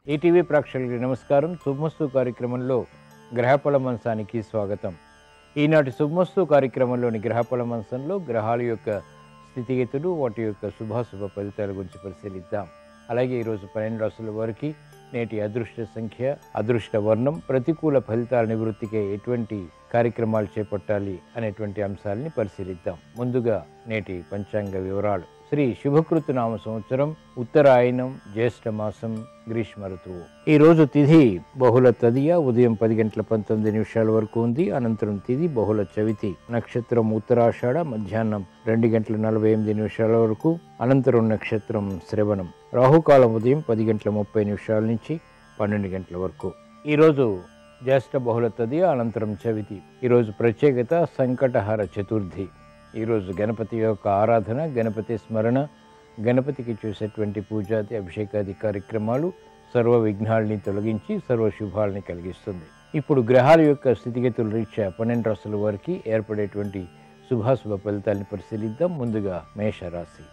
ETV ప్రేక్షకులకి నమస్కారం శుభమస్తు కార్యక్రమంలో గ్రహఫల మంచానికి స్వాగతం ఈనాటి శుభమస్తు కార్యక్రమంలోని గ్రహఫల మంచంలో గ్రహాల యొక్క స్థితిగతులు వాటి యొక్క శుభాశుభ ఫలితాల గురించి పరిశీలిద్దాం అలాగే ఈరోజు పన్నెండు రాసుల వారికి నేటి అదృష్ట సంఖ్య అదృష్ట వర్ణం ప్రతికూల ఫలితాల నివృత్తికి ఎటువంటి కార్యక్రమాలు చేపట్టాలి అనేటువంటి అంశాలని పరిశీలిద్దాం ముందుగా నేటి పంచాంగ వివరాలు శ్రీ శుభకృతు నామ సంవత్సరం ఉత్తరాయణం జ్యేష్ఠ మాసం గ్రీష్మ ఋతువు ఈ రోజు తిథి బహుళ తదియ ఉదయం పది గంటల పంతొమ్మిది నిమిషాల వరకు ఉంది అనంతరం తిథి బహుళ చవితి నక్షత్రం ఉత్తరాషాఢ మధ్యాహ్నం రెండు గంటల నలభై ఎనిమిది నిమిషాల వరకు అనంతరం నక్షత్రం శ్రవణం రాహుకాలం ఉదయం పది గంటల ముప్పై నిమిషాల నుంచి పన్నెండు గంటల వరకు ఈరోజు జ్యేష్ఠ బహుళ తదియ అనంతరం చవితి ఈరోజు ప్రత్యేకత సంకటహర చతుర్థి ఈరోజు గణపతి యొక్క ఆరాధన గణపతి స్మరణ గణపతికి చేసేటువంటి పూజాది అభిషేకాది కార్యక్రమాలు సర్వ విఘ్నాల్ని తొలగించి సర్వ శుభాల్ని కలిగిస్తుంది ఇప్పుడు గ్రహాల యొక్క స్థితిగతుల రీత్యా పన్నెండు రాసుల వారికి ఏర్పడేటువంటి శుభాశుభ ఫలితాన్ని పరిశీలిద్దాం ముందుగా మేషరాశి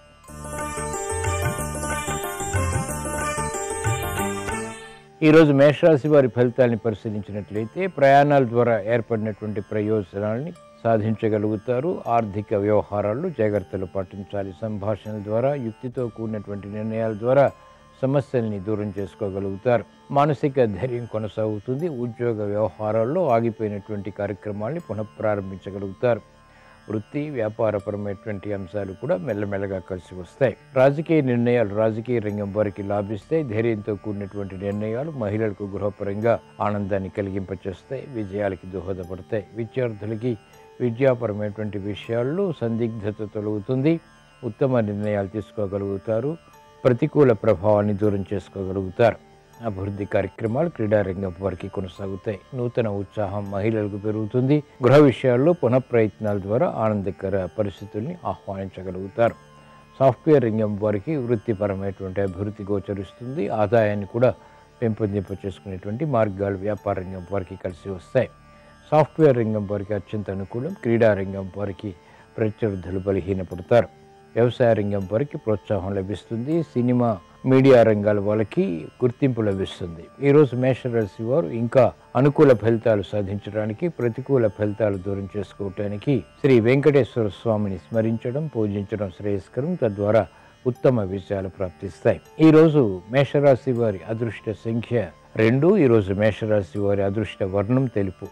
ఈరోజు మేషరాశి వారి ఫలితాన్ని పరిశీలించినట్లయితే ప్రయాణాల ద్వారా ఏర్పడినటువంటి ప్రయోజనాల్ని సాధించగలుగుతారు ఆర్థిక వ్యవహారాల్లో జాగ్రత్తలు పాటించాలి సంభాషణల ద్వారా యుక్తితో కూడినటువంటి నిర్ణయాల ద్వారా సమస్యల్ని దూరం చేసుకోగలుగుతారు మానసిక ధైర్యం కొనసాగుతుంది ఉద్యోగ వ్యవహారాల్లో ఆగిపోయినటువంటి కార్యక్రమాల్ని పునఃప్రారంభించగలుగుతారు వృత్తి వ్యాపారపరమైనటువంటి అంశాలు కూడా మెల్లమెల్లగా కలిసి వస్తాయి రాజకీయ నిర్ణయాలు రాజకీయ రంగం వారికి లాభిస్తాయి ధైర్యంతో కూడినటువంటి నిర్ణయాలు మహిళలకు గృహపరంగా ఆనందాన్ని కలిగింపచేస్తాయి విజయాలకి దోహదపడతాయి విద్యార్థులకి విద్యాపరమైనటువంటి విషయాల్లో సందిగ్ధత తొలగుతుంది ఉత్తమ నిర్ణయాలు తీసుకోగలుగుతారు ప్రతికూల ప్రభావాన్ని దూరం చేసుకోగలుగుతారు అభివృద్ధి కార్యక్రమాలు క్రీడారంగం వారికి కొనసాగుతాయి నూతన ఉత్సాహం మహిళలకు పెరుగుతుంది గృహ విషయాల్లో పునఃప్రయత్నాల ద్వారా ఆనందకర పరిస్థితుల్ని ఆహ్వానించగలుగుతారు సాఫ్ట్వేర్ రంగం వారికి వృత్తిపరమైనటువంటి అభివృద్ధి గోచరిస్తుంది ఆదాయాన్ని కూడా పెంపొందింప చేసుకునేటువంటి మార్గాలు వ్యాపార రంగం వారికి కలిసి వస్తాయి సాఫ్ట్వేర్ రంగం వారికి అత్యంత అనుకూలం క్రీడా రంగం వారికి ప్రత్యర్థులు బలహీనపడతారు వ్యవసాయ రంగం వారికి ప్రోత్సాహం లభిస్తుంది సినిమా మీడియా రంగాల వాళ్ళకి గుర్తింపు లభిస్తుంది ఈరోజు మేషరాశి వారు ఇంకా అనుకూల ఫలితాలు సాధించడానికి ప్రతికూల ఫలితాలు దూరం చేసుకోవటానికి శ్రీ వెంకటేశ్వర స్వామిని స్మరించడం పూజించడం శ్రేయస్కరం తద్వారా ఉత్తమ విజయాలు ప్రాప్తిస్తాయి ఈరోజు మేషరాశి వారి అదృష్ట సంఖ్య రెండు ఈరోజు మేషరాశి వారి అదృష్ట వర్ణం తెలుపు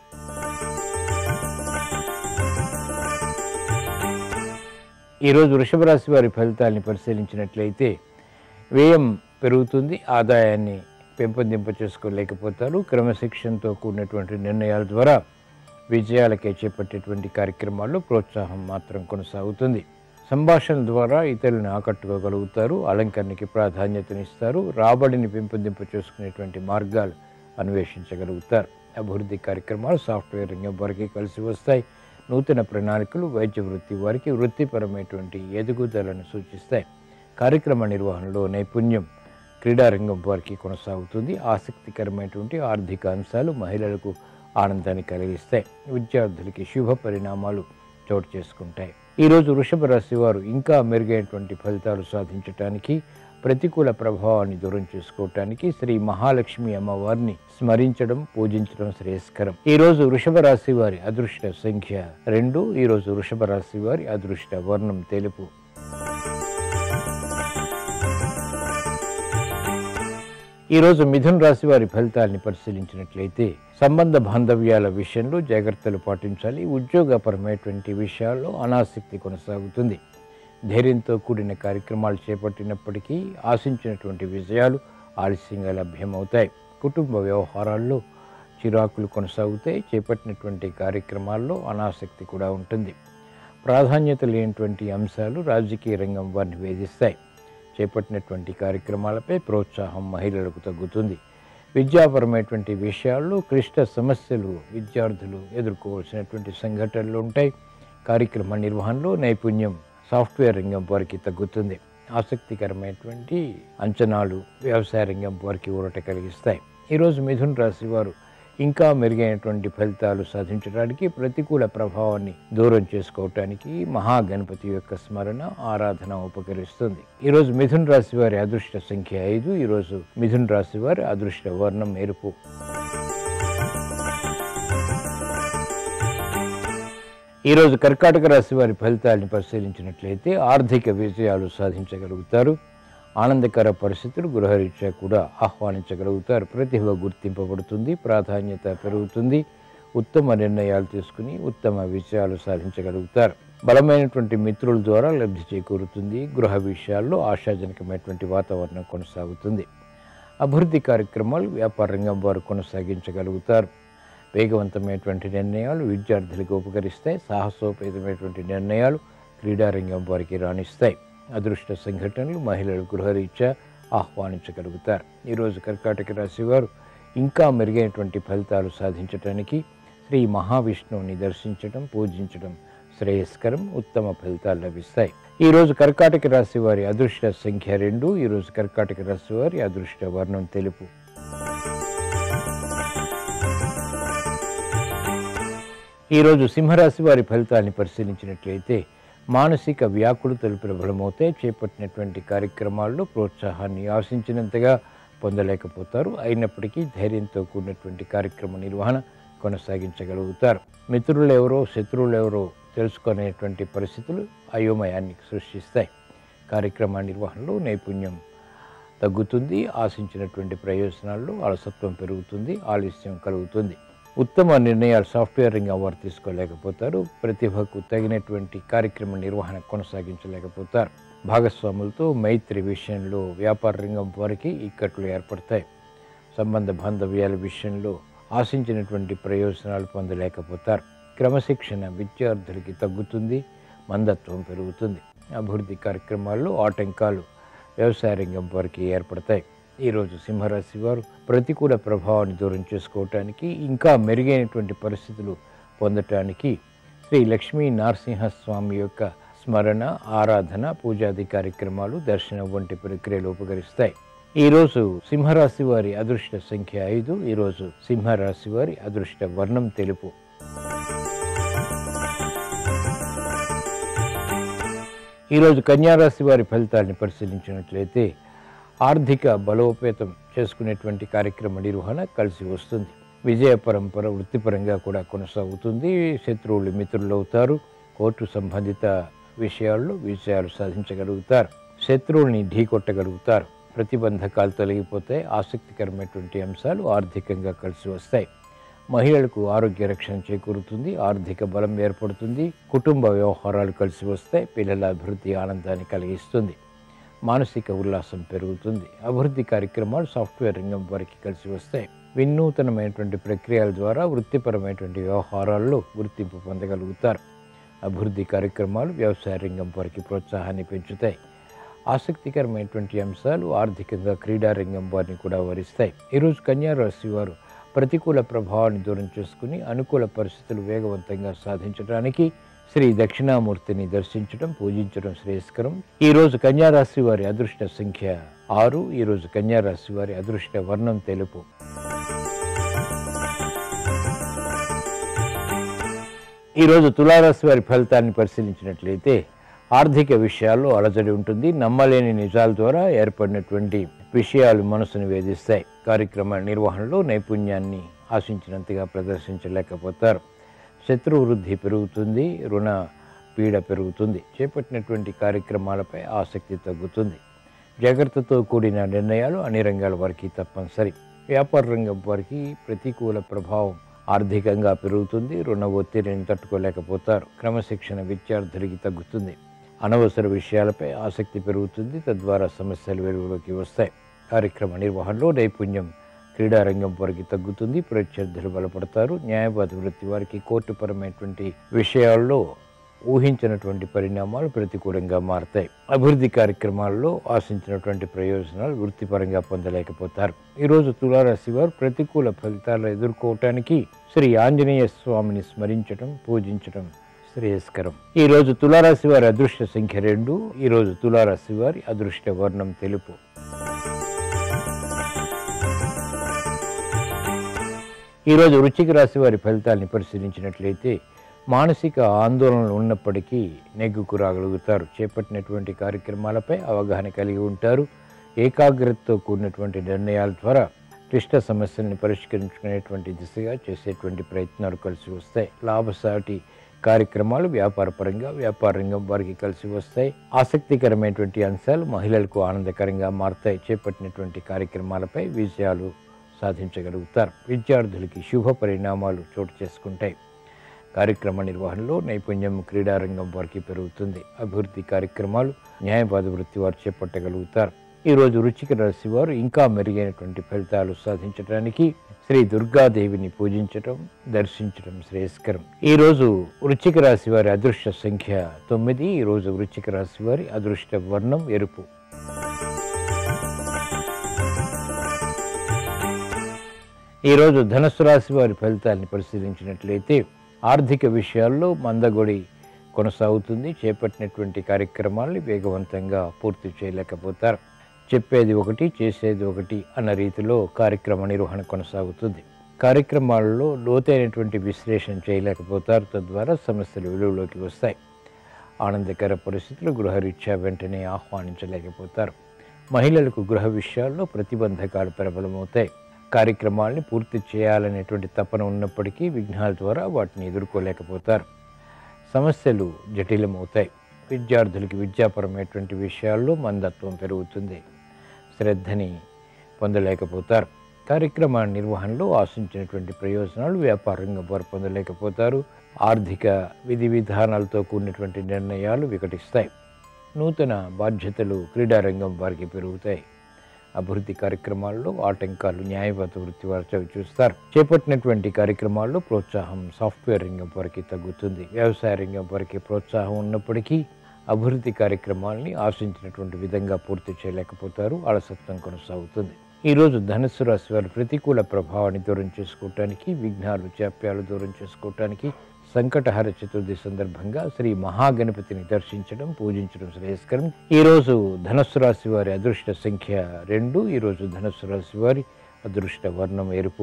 ఈరోజు వృషభ రాశి వారి ఫలితాలని పరిశీలించినట్లయితే వ్యయం పెరుగుతుంది ఆదాయాన్ని పెంపొందింప చేసుకోలేకపోతారు క్రమశిక్షణతో కూడినటువంటి నిర్ణయాల ద్వారా విజయాలకే చేపట్టేటువంటి కార్యక్రమాల్లో ప్రోత్సాహం మాత్రం కొనసాగుతుంది సంభాషణ ద్వారా ఇతరులను ఆకట్టుకోగలుగుతారు అలంకరణకి ప్రాధాన్యతనిస్తారు రాబడిని పెంపొందింప చేసుకునేటువంటి మార్గాలు అన్వేషించగలుగుతారు అభివృద్ధి కార్యక్రమాలు సాఫ్ట్వేర్ రంగం వారికి కలిసి వస్తాయి నూతన ప్రణాళికలు వైద్య వృత్తి వారికి వృత్తిపరమైనటువంటి ఎదుగుదలను సూచిస్తాయి కార్యక్రమ నిర్వహణలో నైపుణ్యం క్రీడారంగం వారికి కొనసాగుతుంది ఆసక్తికరమైనటువంటి ఆర్థిక అంశాలు మహిళలకు ఆనందాన్ని కలిగిస్తాయి విద్యార్థులకి శుభ పరిణామాలు చోటు చేసుకుంటాయి ఈరోజు వృషభ రాశి వారు ఇంకా మెరుగైనటువంటి ఫలితాలు సాధించటానికి ప్రతికూల ప్రభావాన్ని దూరం చేసుకోవటానికి శ్రీ మహాలక్ష్మి అమ్మవారిని స్మరించడం పూజించడం శ్రేయస్కరం ఈ రోజు వృషభ రాశి వారి అదృష్ట సంఖ్య రెండు ఈ రోజు వృషభ రాశి వారి అదృష్ట వర్ణం తెలుపు ఈరోజు మిథున్ రాశి వారి ఫలితాల్ని పరిశీలించినట్లయితే సంబంధ బాంధవ్యాల విషయంలో జాగ్రత్తలు పాటించాలి ఉద్యోగపరమైనటువంటి విషయాల్లో అనాసక్తి కొనసాగుతుంది ధైర్యంతో కూడిన కార్యక్రమాలు చేపట్టినప్పటికీ ఆశించినటువంటి విజయాలు ఆలస్యంగా లభ్యమవుతాయి కుటుంబ వ్యవహారాల్లో చిరాకులు కొనసాగుతాయి చేపట్టినటువంటి కార్యక్రమాల్లో అనాసక్తి కూడా ఉంటుంది ప్రాధాన్యత లేనటువంటి అంశాలు రాజకీయ రంగం వారిని వేధిస్తాయి చేపట్టినటువంటి కార్యక్రమాలపై ప్రోత్సాహం మహిళలకు తగ్గుతుంది విద్యాపరమైనటువంటి విషయాల్లో క్లిష్ట సమస్యలు విద్యార్థులు ఎదుర్కోవాల్సినటువంటి సంఘటనలు ఉంటాయి కార్యక్రమ నిర్వహణలో నైపుణ్యం సాఫ్ట్వేర్ రంగం వారికి తగ్గుతుంది ఆసక్తికరమైనటువంటి అంచనాలు వ్యవసాయ రంగం వారికి ఊరట కలిగిస్తాయి ఈరోజు మిథున్ రాశి వారు ఇంకా మెరుగైనటువంటి ఫలితాలు సాధించడానికి ప్రతికూల ప్రభావాన్ని దూరం చేసుకోవటానికి మహాగణపతి యొక్క స్మరణ ఆరాధన ఉపకరిస్తుంది ఈరోజు మిథున్ రాశి వారి అదృష్ట సంఖ్య ఐదు ఈరోజు మిథున్ రాశి వారి అదృష్ట వర్ణం ఎరుపు ఈరోజు కర్కాటక రాశి వారి ఫలితాలను పరిశీలించినట్లయితే ఆర్థిక విజయాలు సాధించగలుగుతారు ఆనందకర పరిస్థితులు గృహరీత్యా కూడా ఆహ్వానించగలుగుతారు ప్రతిభ గుర్తింపబడుతుంది ప్రాధాన్యత పెరుగుతుంది ఉత్తమ నిర్ణయాలు తీసుకుని ఉత్తమ విజయాలు సాధించగలుగుతారు బలమైనటువంటి మిత్రుల ద్వారా లబ్ధి చేకూరుతుంది గృహ విషయాల్లో ఆశాజనకమైనటువంటి వాతావరణం కొనసాగుతుంది అభివృద్ధి కార్యక్రమాలు వ్యాపార రంగం వారు కొనసాగించగలుగుతారు వేగవంతమైనటువంటి నిర్ణయాలు విద్యార్థులకు ఉపకరిస్తాయి సాహసోపేతమైనటువంటి నిర్ణయాలు క్రీడారంగం వారికి రాణిస్తాయి అదృష్ట సంఘటనలు మహిళలు గృహరీత్యా ఆహ్వానించగలుగుతారు ఈరోజు కర్కాటక రాశి వారు ఇంకా మెరుగైనటువంటి ఫలితాలు సాధించడానికి శ్రీ మహావిష్ణువుని దర్శించడం పూజించడం శ్రేయస్కరం ఉత్తమ ఫలితాలు లభిస్తాయి ఈరోజు కర్కాటక రాశి వారి అదృష్ట సంఖ్య రెండు ఈరోజు కర్కాటక రాశి వారి అదృష్ట వర్ణం తెలుపు ఈరోజు సింహరాశి వారి ఫలితాన్ని పరిశీలించినట్లయితే మానసిక వ్యాకులతలు ప్రబలమవుతాయి చేపట్టినటువంటి కార్యక్రమాల్లో ప్రోత్సాహాన్ని ఆశించినంతగా పొందలేకపోతారు అయినప్పటికీ ధైర్యంతో కూడినటువంటి కార్యక్రమ నిర్వహణ కొనసాగించగలుగుతారు మిత్రులు ఎవరో శత్రువులు ఎవరో తెలుసుకునేటువంటి పరిస్థితులు అయోమయాన్ని సృష్టిస్తాయి కార్యక్రమ నిర్వహణలో నైపుణ్యం తగ్గుతుంది ఆశించినటువంటి ప్రయోజనాల్లో అలసత్వం పెరుగుతుంది ఆలస్యం కలుగుతుంది ఉత్తమ నిర్ణయాలు సాఫ్ట్వేర్ రంగం వారు తీసుకోలేకపోతారు ప్రతిభకు తగినటువంటి కార్యక్రమ నిర్వహణ కొనసాగించలేకపోతారు భాగస్వాములతో మైత్రి విషయంలో వ్యాపార రంగం వారికి ఇక్కట్లు ఏర్పడతాయి సంబంధ బాంధవ్యాల విషయంలో ఆశించినటువంటి ప్రయోజనాలు పొందలేకపోతారు క్రమశిక్షణ విద్యార్థులకి తగ్గుతుంది మందత్వం పెరుగుతుంది అభివృద్ధి కార్యక్రమాల్లో ఆటంకాలు వ్యవసాయ రంగం వారికి ఏర్పడతాయి ఈరోజు సింహరాశి వారు ప్రతికూల ప్రభావాన్ని దూరం చేసుకోవటానికి ఇంకా మెరుగైనటువంటి పరిస్థితులు పొందటానికి శ్రీ లక్ష్మీ నరసింహస్వామి యొక్క స్మరణ ఆరాధన పూజాది కార్యక్రమాలు దర్శనం వంటి ప్రక్రియలు ఉపకరిస్తాయి ఈరోజు సింహరాశి వారి అదృష్ట సంఖ్య ఐదు ఈరోజు సింహరాశి వారి అదృష్ట వర్ణం తెలుపు ఈరోజు కన్యారాశి వారి ఫలితాన్ని పరిశీలించినట్లయితే ఆర్థిక బలోపేతం చేసుకునేటువంటి కార్యక్రమ నిర్వహణ కలిసి వస్తుంది విజయ పరంపర వృత్తిపరంగా కూడా కొనసాగుతుంది శత్రువులు మిత్రులు అవుతారు కోర్టు సంబంధిత విషయాల్లో విజయాలు సాధించగలుగుతారు శత్రువుల్ని ఢీకొట్టగలుగుతారు ప్రతిబంధకాలు తొలగిపోతాయి ఆసక్తికరమైనటువంటి అంశాలు ఆర్థికంగా కలిసి వస్తాయి మహిళలకు ఆరోగ్య రక్షణ చేకూరుతుంది ఆర్థిక బలం ఏర్పడుతుంది కుటుంబ వ్యవహారాలు కలిసి వస్తాయి పిల్లల అభివృద్ధి ఆనందాన్ని కలిగిస్తుంది మానసిక ఉల్లాసం పెరుగుతుంది అభివృద్ధి కార్యక్రమాలు సాఫ్ట్వేర్ రంగం వారికి కలిసి వస్తాయి వినూతనమైనటువంటి ప్రక్రియల ద్వారా వృత్తిపరమైనటువంటి వ్యవహారాల్లో గుర్తింపు పొందగలుగుతారు అభివృద్ధి కార్యక్రమాలు వ్యవసాయ రంగం వారికి ప్రోత్సాహాన్ని పెంచుతాయి ఆసక్తికరమైనటువంటి అంశాలు ఆర్థికంగా క్రీడా రంగం వారిని కూడా వరిస్తాయి ఈరోజు కన్యా రాశి వారు ప్రతికూల ప్రభావాన్ని దూరం చేసుకుని అనుకూల పరిస్థితులు వేగవంతంగా సాధించడానికి శ్రీ దక్షిణామూర్తిని దర్శించడం పూజించడం శ్రేయస్కరం ఈరోజు కన్యారాశి వారి అదృష్ట సంఖ్య ఆరు ఈరోజు కన్యారాశి వారి అదృష్ట వర్ణం తెలుపు ఈరోజు తులారాశి వారి ఫలితాన్ని పరిశీలించినట్లయితే ఆర్థిక విషయాల్లో అలజడి ఉంటుంది నమ్మలేని నిజాల ద్వారా ఏర్పడినటువంటి విషయాలు మనసును వేధిస్తాయి కార్యక్రమ నిర్వహణలో నైపుణ్యాన్ని ఆశించినంతగా ప్రదర్శించలేకపోతారు శత్రు వృద్ధి పెరుగుతుంది రుణ పీడ పెరుగుతుంది చేపట్టినటువంటి కార్యక్రమాలపై ఆసక్తి తగ్గుతుంది జాగ్రత్తతో కూడిన నిర్ణయాలు అన్ని రంగాల వారికి తప్పనిసరి వ్యాపార రంగం వారికి ప్రతికూల ప్రభావం ఆర్థికంగా పెరుగుతుంది రుణ ఒత్తిడిని తట్టుకోలేకపోతారు క్రమశిక్షణ విద్యార్థులకి తగ్గుతుంది అనవసర విషయాలపై ఆసక్తి పెరుగుతుంది తద్వారా సమస్యలు వెలుగులోకి వస్తాయి కార్యక్రమ నిర్వహణలో నైపుణ్యం క్రీడారంగం వారికి తగ్గుతుంది ప్రత్యర్థులు బలపడతారు న్యాయవాద వృత్తి వారికి కోర్టుపరమైనటువంటి విషయాల్లో ఊహించినటువంటి పరిణామాలు ప్రతికూలంగా మారతాయి అభివృద్ధి కార్యక్రమాల్లో ఆశించినటువంటి ప్రయోజనాలు వృత్తిపరంగా పొందలేకపోతారు ఈరోజు తులారాశి వారు ప్రతికూల ఫలితాలు ఎదుర్కోవటానికి శ్రీ ఆంజనేయ స్వామిని స్మరించడం పూజించడం శ్రేయస్కరం ఈ రోజు తులారాశి వారి అదృష్ట సంఖ్య రెండు ఈ రోజు తులారాశి వారి అదృష్ట వర్ణం తెలుపు ఈరోజు వృశ్చిక రాశి వారి ఫలితాల్ని పరిశీలించినట్లయితే మానసిక ఆందోళనలు ఉన్నప్పటికీ నెగ్గుకు రాగలుగుతారు చేపట్టినటువంటి కార్యక్రమాలపై అవగాహన కలిగి ఉంటారు ఏకాగ్రతతో కూడినటువంటి నిర్ణయాల ద్వారా క్లిష్ట సమస్యల్ని పరిష్కరించుకునేటువంటి దిశగా చేసేటువంటి ప్రయత్నాలు కలిసి వస్తాయి లాభసాటి కార్యక్రమాలు వ్యాపారపరంగా వ్యాపార రంగం వారికి కలిసి వస్తాయి ఆసక్తికరమైనటువంటి అంశాలు మహిళలకు ఆనందకరంగా మారుతాయి చేపట్టినటువంటి కార్యక్రమాలపై విజయాలు సాధించగలుగుతారు విద్యార్థులకి శుభ పరిణామాలు చోటు చేసుకుంటాయి కార్యక్రమ నిర్వహణలో నైపుణ్యం క్రీడారంగం వారికి పెరుగుతుంది అభివృద్ధి కార్యక్రమాలు న్యాయవాద వృత్తి వారు చేపట్టగలుగుతారు ఈరోజు రుచిక రాశి వారు ఇంకా మెరుగైనటువంటి ఫలితాలు సాధించడానికి శ్రీ దుర్గాదేవిని పూజించటం దర్శించడం శ్రేయస్కరం ఈరోజు వృచ్చిక రాశి వారి అదృష్ట సంఖ్య తొమ్మిది ఈరోజు వృచ్చిక రాశి వారి అదృష్ట వర్ణం ఎరుపు ఈరోజు ధనుసు రాశి వారి ఫలితాన్ని పరిశీలించినట్లయితే ఆర్థిక విషయాల్లో మందగొడి కొనసాగుతుంది చేపట్టినటువంటి కార్యక్రమాల్ని వేగవంతంగా పూర్తి చేయలేకపోతారు చెప్పేది ఒకటి చేసేది ఒకటి అన్న రీతిలో కార్యక్రమ నిర్వహణ కొనసాగుతుంది కార్యక్రమాలలో లోతైనటువంటి విశ్లేషణ చేయలేకపోతారు తద్వారా సమస్యలు వెలుగులోకి వస్తాయి ఆనందకర పరిస్థితులు గృహరీత్యా వెంటనే ఆహ్వానించలేకపోతారు మహిళలకు గృహ విషయాల్లో ప్రతిబంధకాలు ప్రబలమవుతాయి కార్యక్రమాల్ని పూర్తి చేయాలనేటువంటి తపన ఉన్నప్పటికీ విఘ్నాల ద్వారా వాటిని ఎదుర్కోలేకపోతారు సమస్యలు జటిలమవుతాయి విద్యార్థులకి విద్యాపరమైనటువంటి విషయాల్లో మందత్వం పెరుగుతుంది శ్రద్ధని పొందలేకపోతారు కార్యక్రమ నిర్వహణలో ఆశించినటువంటి ప్రయోజనాలు వ్యాపార రంగం వారు పొందలేకపోతారు ఆర్థిక విధి విధానాలతో కూడినటువంటి నిర్ణయాలు వికటిస్తాయి నూతన బాధ్యతలు క్రీడారంగం వారికి పెరుగుతాయి అభివృద్ధి కార్యక్రమాల్లో ఆటంకాలు న్యాయవాద వృత్తి వారు చవి చూస్తారు చేపట్టినటువంటి కార్యక్రమాల్లో ప్రోత్సాహం సాఫ్ట్వేర్ రంగం వారికి తగ్గుతుంది వ్యవసాయ రంగం వారికి ప్రోత్సాహం ఉన్నప్పటికీ అభివృద్ధి కార్యక్రమాలని ఆశించినటువంటి విధంగా పూర్తి చేయలేకపోతారు అలసత్వం కొనసాగుతుంది ఈరోజు ధనుస్సు రాశి వారి ప్రతికూల ప్రభావాన్ని దూరం చేసుకోవటానికి విఘ్నాలు జాప్యాలు దూరం చేసుకోవటానికి సంకటహర చతుర్థి సందర్భంగా శ్రీ మహాగణపతిని దర్శించడం పూజించడం శ్రేయస్కరం ఈరోజు ధనుస్సు రాశి వారి అదృష్ట సంఖ్య రెండు ఈరోజు ధనుస్సు రాశి వారి అదృష్ట వర్ణం ఎరుపు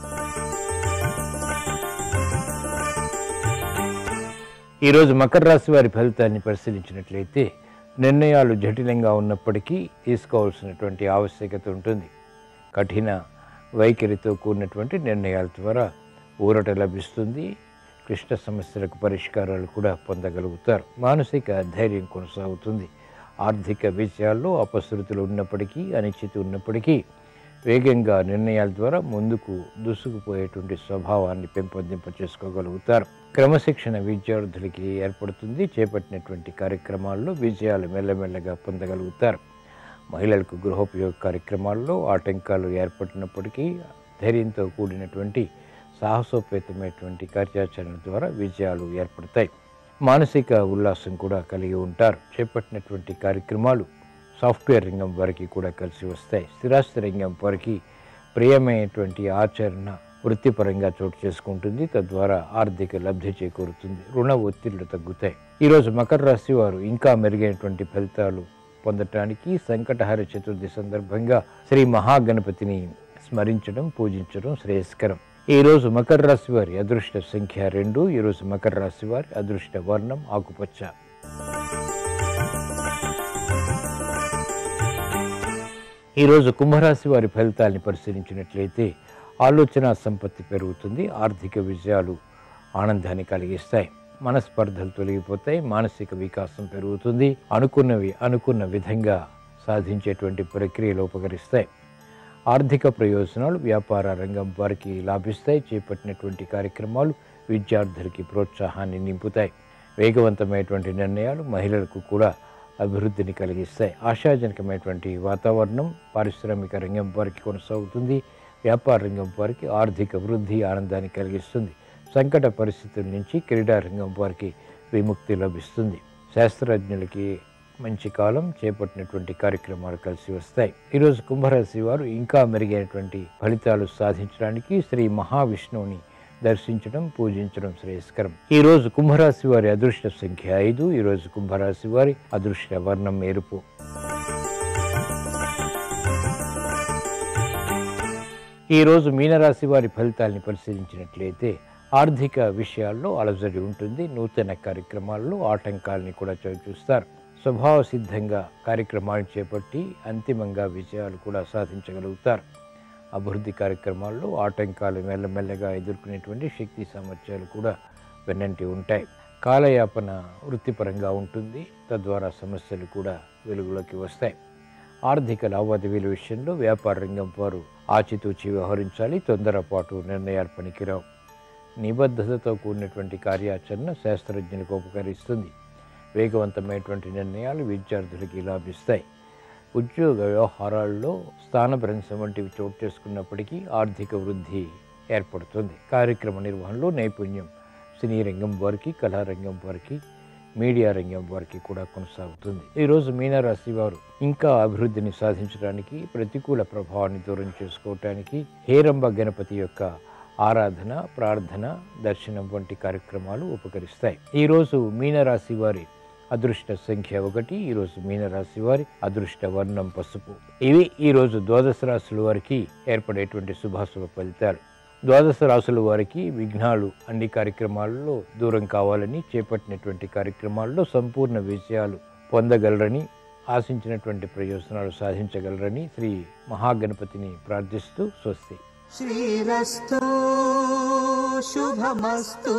ఈరోజు మకర రాశి వారి ఫలితాన్ని పరిశీలించినట్లయితే నిర్ణయాలు జటిలంగా ఉన్నప్పటికీ తీసుకోవాల్సినటువంటి ఆవశ్యకత ఉంటుంది కఠిన వైఖరితో కూడినటువంటి నిర్ణయాల ద్వారా ఊరట లభిస్తుంది క్లిష్ట సమస్యలకు పరిష్కారాలు కూడా పొందగలుగుతారు మానసిక ధైర్యం కొనసాగుతుంది ఆర్థిక విషయాల్లో అపశృతులు ఉన్నప్పటికీ అనిశ్చితి ఉన్నప్పటికీ వేగంగా నిర్ణయాల ద్వారా ముందుకు దూసుకుపోయేటువంటి స్వభావాన్ని పెంపొందింప చేసుకోగలుగుతారు క్రమశిక్షణ విద్యార్థులకి ఏర్పడుతుంది చేపట్టినటువంటి కార్యక్రమాల్లో విజయాలు మెల్లమెల్లగా పొందగలుగుతారు మహిళలకు గృహోపయోగ కార్యక్రమాల్లో ఆటంకాలు ఏర్పడినప్పటికీ ధైర్యంతో కూడినటువంటి సాహసోపేతమైనటువంటి కార్యాచరణ ద్వారా విజయాలు ఏర్పడతాయి మానసిక ఉల్లాసం కూడా కలిగి ఉంటారు చేపట్టినటువంటి కార్యక్రమాలు సాఫ్ట్వేర్ రంగం వారికి కూడా కలిసి వస్తాయి స్థిరాస్తి రంగం వారికి ప్రియమైనటువంటి ఆచరణ వృత్తిపరంగా చోటు చేసుకుంటుంది తద్వారా ఆర్థిక లబ్ధి చేకూరుతుంది రుణ ఒత్తిళ్లు తగ్గుతాయి ఈరోజు మకర రాశి వారు ఇంకా మెరుగైనటువంటి ఫలితాలు పొందటానికి సంకటహర చతుర్థి సందర్భంగా శ్రీ మహాగణపతిని స్మరించడం పూజించడం శ్రేయస్కరం ఈరోజు మకర రాశి వారి అదృష్ట సంఖ్య రెండు ఈరోజు మకర రాశి వారి అదృష్ట వర్ణం ఆకుపచ్చ ఈరోజు కుంభరాశి వారి ఫలితాల్ని పరిశీలించినట్లయితే ఆలోచన సంపత్తి పెరుగుతుంది ఆర్థిక విజయాలు ఆనందాన్ని కలిగిస్తాయి మనస్పర్ధలు తొలగిపోతాయి మానసిక వికాసం పెరుగుతుంది అనుకున్నవి అనుకున్న విధంగా సాధించేటువంటి ప్రక్రియలు ఉపకరిస్తాయి ఆర్థిక ప్రయోజనాలు వ్యాపార రంగం వారికి లాభిస్తాయి చేపట్టినటువంటి కార్యక్రమాలు విద్యార్థులకి ప్రోత్సాహాన్ని నింపుతాయి వేగవంతమైనటువంటి నిర్ణయాలు మహిళలకు కూడా అభివృద్ధిని కలిగిస్తాయి ఆశాజనకమైనటువంటి వాతావరణం పారిశ్రామిక రంగం వారికి కొనసాగుతుంది వ్యాపార రంగం వారికి ఆర్థిక వృద్ధి ఆనందాన్ని కలిగిస్తుంది సంకట పరిస్థితుల నుంచి క్రీడా రంగం వారికి విముక్తి లభిస్తుంది శాస్త్రజ్ఞులకి మంచి కాలం చేపట్టినటువంటి కార్యక్రమాలు కలిసి వస్తాయి ఈరోజు కుంభరాశి వారు ఇంకా మెరుగైనటువంటి ఫలితాలు సాధించడానికి శ్రీ మహావిష్ణువుని దర్శించడం పూజించడం శ్రేయస్కరం ఈ రోజు కుంభరాశి వారి అదృష్ట సంఖ్య ఐదు ఈ రోజు కుంభరాశి వారి అదృష్ట వర్ణం ఎరుపు ఈరోజు మీనరాశి వారి ఫలితాల్ని పరిశీలించినట్లయితే ఆర్థిక విషయాల్లో అలజడి ఉంటుంది నూతన కార్యక్రమాల్లో ఆటంకాల్ని కూడా చవి చూస్తారు స్వభావ సిద్ధంగా కార్యక్రమాలు చేపట్టి అంతిమంగా విజయాలు కూడా సాధించగలుగుతారు అభివృద్ధి కార్యక్రమాల్లో ఆటంకాలు మెల్లమెల్లగా ఎదుర్కొనేటువంటి శక్తి సామర్థ్యాలు కూడా వెన్నంటి ఉంటాయి కాలయాపన వృత్తిపరంగా ఉంటుంది తద్వారా సమస్యలు కూడా వెలుగులోకి వస్తాయి ఆర్థిక లావాదేవీల విషయంలో వ్యాపార రంగం వారు ఆచితూచి వ్యవహరించాలి తొందరపాటు నిర్ణయాలు పనికిరావు నిబద్ధతతో కూడినటువంటి కార్యాచరణ శాస్త్రజ్ఞులకు ఉపకరిస్తుంది వేగవంతమైనటువంటి నిర్ణయాలు విద్యార్థులకి లాభిస్తాయి ఉద్యోగ వ్యవహారాల్లో స్థానభ్రంశం వంటివి చోటు చేసుకున్నప్పటికీ ఆర్థిక వృద్ధి ఏర్పడుతుంది కార్యక్రమ నిర్వహణలో నైపుణ్యం సినీ రంగం వారికి కళారంగం వారికి మీడియా రంగం వారికి కూడా కొనసాగుతుంది ఈరోజు మీనరాశి వారు ఇంకా అభివృద్ధిని సాధించడానికి ప్రతికూల ప్రభావాన్ని దూరం చేసుకోవటానికి హేరంబ గణపతి యొక్క ఆరాధన ప్రార్థన దర్శనం వంటి కార్యక్రమాలు ఉపకరిస్తాయి ఈరోజు మీనరాశి వారి అదృష్ట సంఖ్య ఒకటి ఈరోజు మీనరాశి వారి అదృష్ట వర్ణం పసుపు ఇవి ఈరోజు ద్వాదశ రాశుల వారికి ఏర్పడేటువంటి శుభాశుభ ఫలితాలు ద్వాదశ రాశుల వారికి విఘ్నాలు అన్ని కార్యక్రమాల్లో దూరం కావాలని చేపట్టినటువంటి కార్యక్రమాల్లో సంపూర్ణ విజయాలు పొందగలరని ఆశించినటువంటి ప్రయోజనాలు సాధించగలరని శ్రీ మహాగణపతిని ప్రార్థిస్తూ స్వస్తి శ్రీరస్తు శుభమస్తు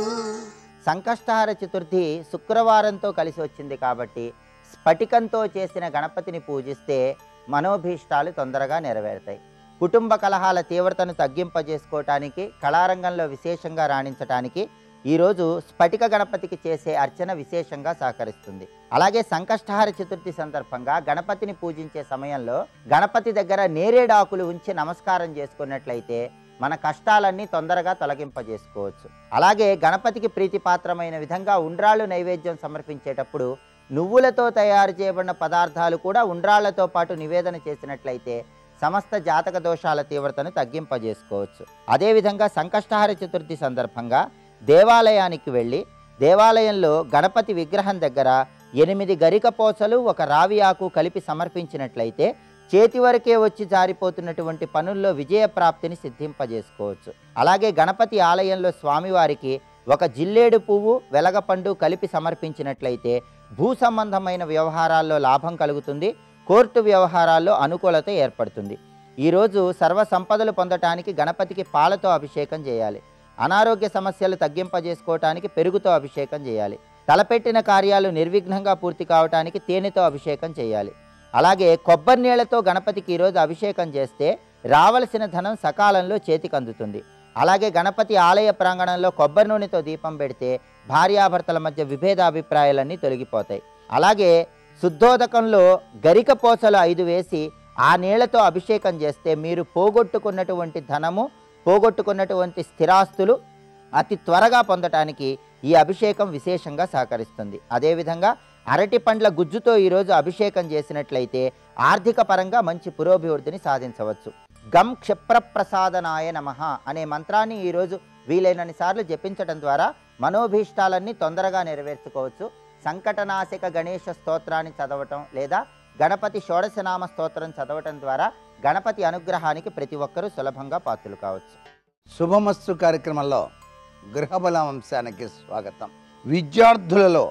సంకష్టహార చతుర్థి శుక్రవారంతో కలిసి వచ్చింది కాబట్టి స్ఫటికంతో చేసిన గణపతిని పూజిస్తే మనోభీష్టాలు తొందరగా నెరవేరుతాయి కుటుంబ కలహాల తీవ్రతను తగ్గింపజేసుకోవటానికి కళారంగంలో విశేషంగా రాణించటానికి ఈరోజు స్ఫటిక గణపతికి చేసే అర్చన విశేషంగా సహకరిస్తుంది అలాగే సంకష్టహార చతుర్థి సందర్భంగా గణపతిని పూజించే సమయంలో గణపతి దగ్గర నేరేడాకులు ఉంచి నమస్కారం చేసుకున్నట్లయితే మన కష్టాలన్నీ తొందరగా తొలగింపజేసుకోవచ్చు అలాగే గణపతికి ప్రీతిపాత్రమైన విధంగా ఉండ్రాళ్ళు నైవేద్యం సమర్పించేటప్పుడు నువ్వులతో తయారు చేయబడిన పదార్థాలు కూడా ఉండ్రాళ్లతో పాటు నివేదన చేసినట్లయితే సమస్త జాతక దోషాల తీవ్రతను తగ్గింపజేసుకోవచ్చు అదేవిధంగా సంకష్టహార చతుర్థి సందర్భంగా దేవాలయానికి వెళ్ళి దేవాలయంలో గణపతి విగ్రహం దగ్గర ఎనిమిది గరికపోసలు ఒక రావి ఆకు కలిపి సమర్పించినట్లయితే చేతి వరకే వచ్చి జారిపోతున్నటువంటి పనుల్లో విజయ ప్రాప్తిని సిద్ధింపజేసుకోవచ్చు అలాగే గణపతి ఆలయంలో స్వామివారికి ఒక జిల్లేడు పువ్వు వెలగపండు కలిపి సమర్పించినట్లయితే భూ సంబంధమైన వ్యవహారాల్లో లాభం కలుగుతుంది కోర్టు వ్యవహారాల్లో అనుకూలత ఏర్పడుతుంది ఈరోజు సర్వ సంపదలు పొందటానికి గణపతికి పాలతో అభిషేకం చేయాలి అనారోగ్య సమస్యలు తగ్గింపజేసుకోవటానికి పెరుగుతో అభిషేకం చేయాలి తలపెట్టిన కార్యాలు నిర్విఘ్నంగా పూర్తి కావటానికి తేనెతో అభిషేకం చేయాలి అలాగే కొబ్బరి నీళ్లతో గణపతికి ఈరోజు అభిషేకం చేస్తే రావలసిన ధనం సకాలంలో చేతికి అందుతుంది అలాగే గణపతి ఆలయ ప్రాంగణంలో కొబ్బరి నూనెతో దీపం పెడితే భార్యాభర్తల మధ్య విభేదాభిప్రాయాలన్నీ తొలగిపోతాయి అలాగే శుద్ధోదకంలో గరిక పోచలు ఐదు వేసి ఆ నీళ్లతో అభిషేకం చేస్తే మీరు పోగొట్టుకున్నటువంటి ధనము పోగొట్టుకున్నటువంటి స్థిరాస్తులు అతి త్వరగా పొందటానికి ఈ అభిషేకం విశేషంగా సహకరిస్తుంది అదేవిధంగా అరటి పండ్ల గుజ్జుతో ఈరోజు అభిషేకం చేసినట్లయితే ఆర్థిక పరంగా మంచి పురోభివృద్ధిని సాధించవచ్చు గం క్షిప్రప్రసాదనాయ నమ అనే మంత్రాన్ని ఈరోజు వీలైనన్ని సార్లు జపించడం ద్వారా మనోభీష్టాలన్నీ తొందరగా నెరవేర్చుకోవచ్చు సంకటనాశక గణేష స్తోత్రాన్ని చదవటం లేదా గణపతి షోడశనామ స్తోత్రం చదవటం ద్వారా గణపతి అనుగ్రహానికి ప్రతి ఒక్కరూ సులభంగా పాత్రలు కావచ్చు శుభమస్తు కార్యక్రమంలో గృహబల అంశానికి స్వాగతం విద్యార్థులలో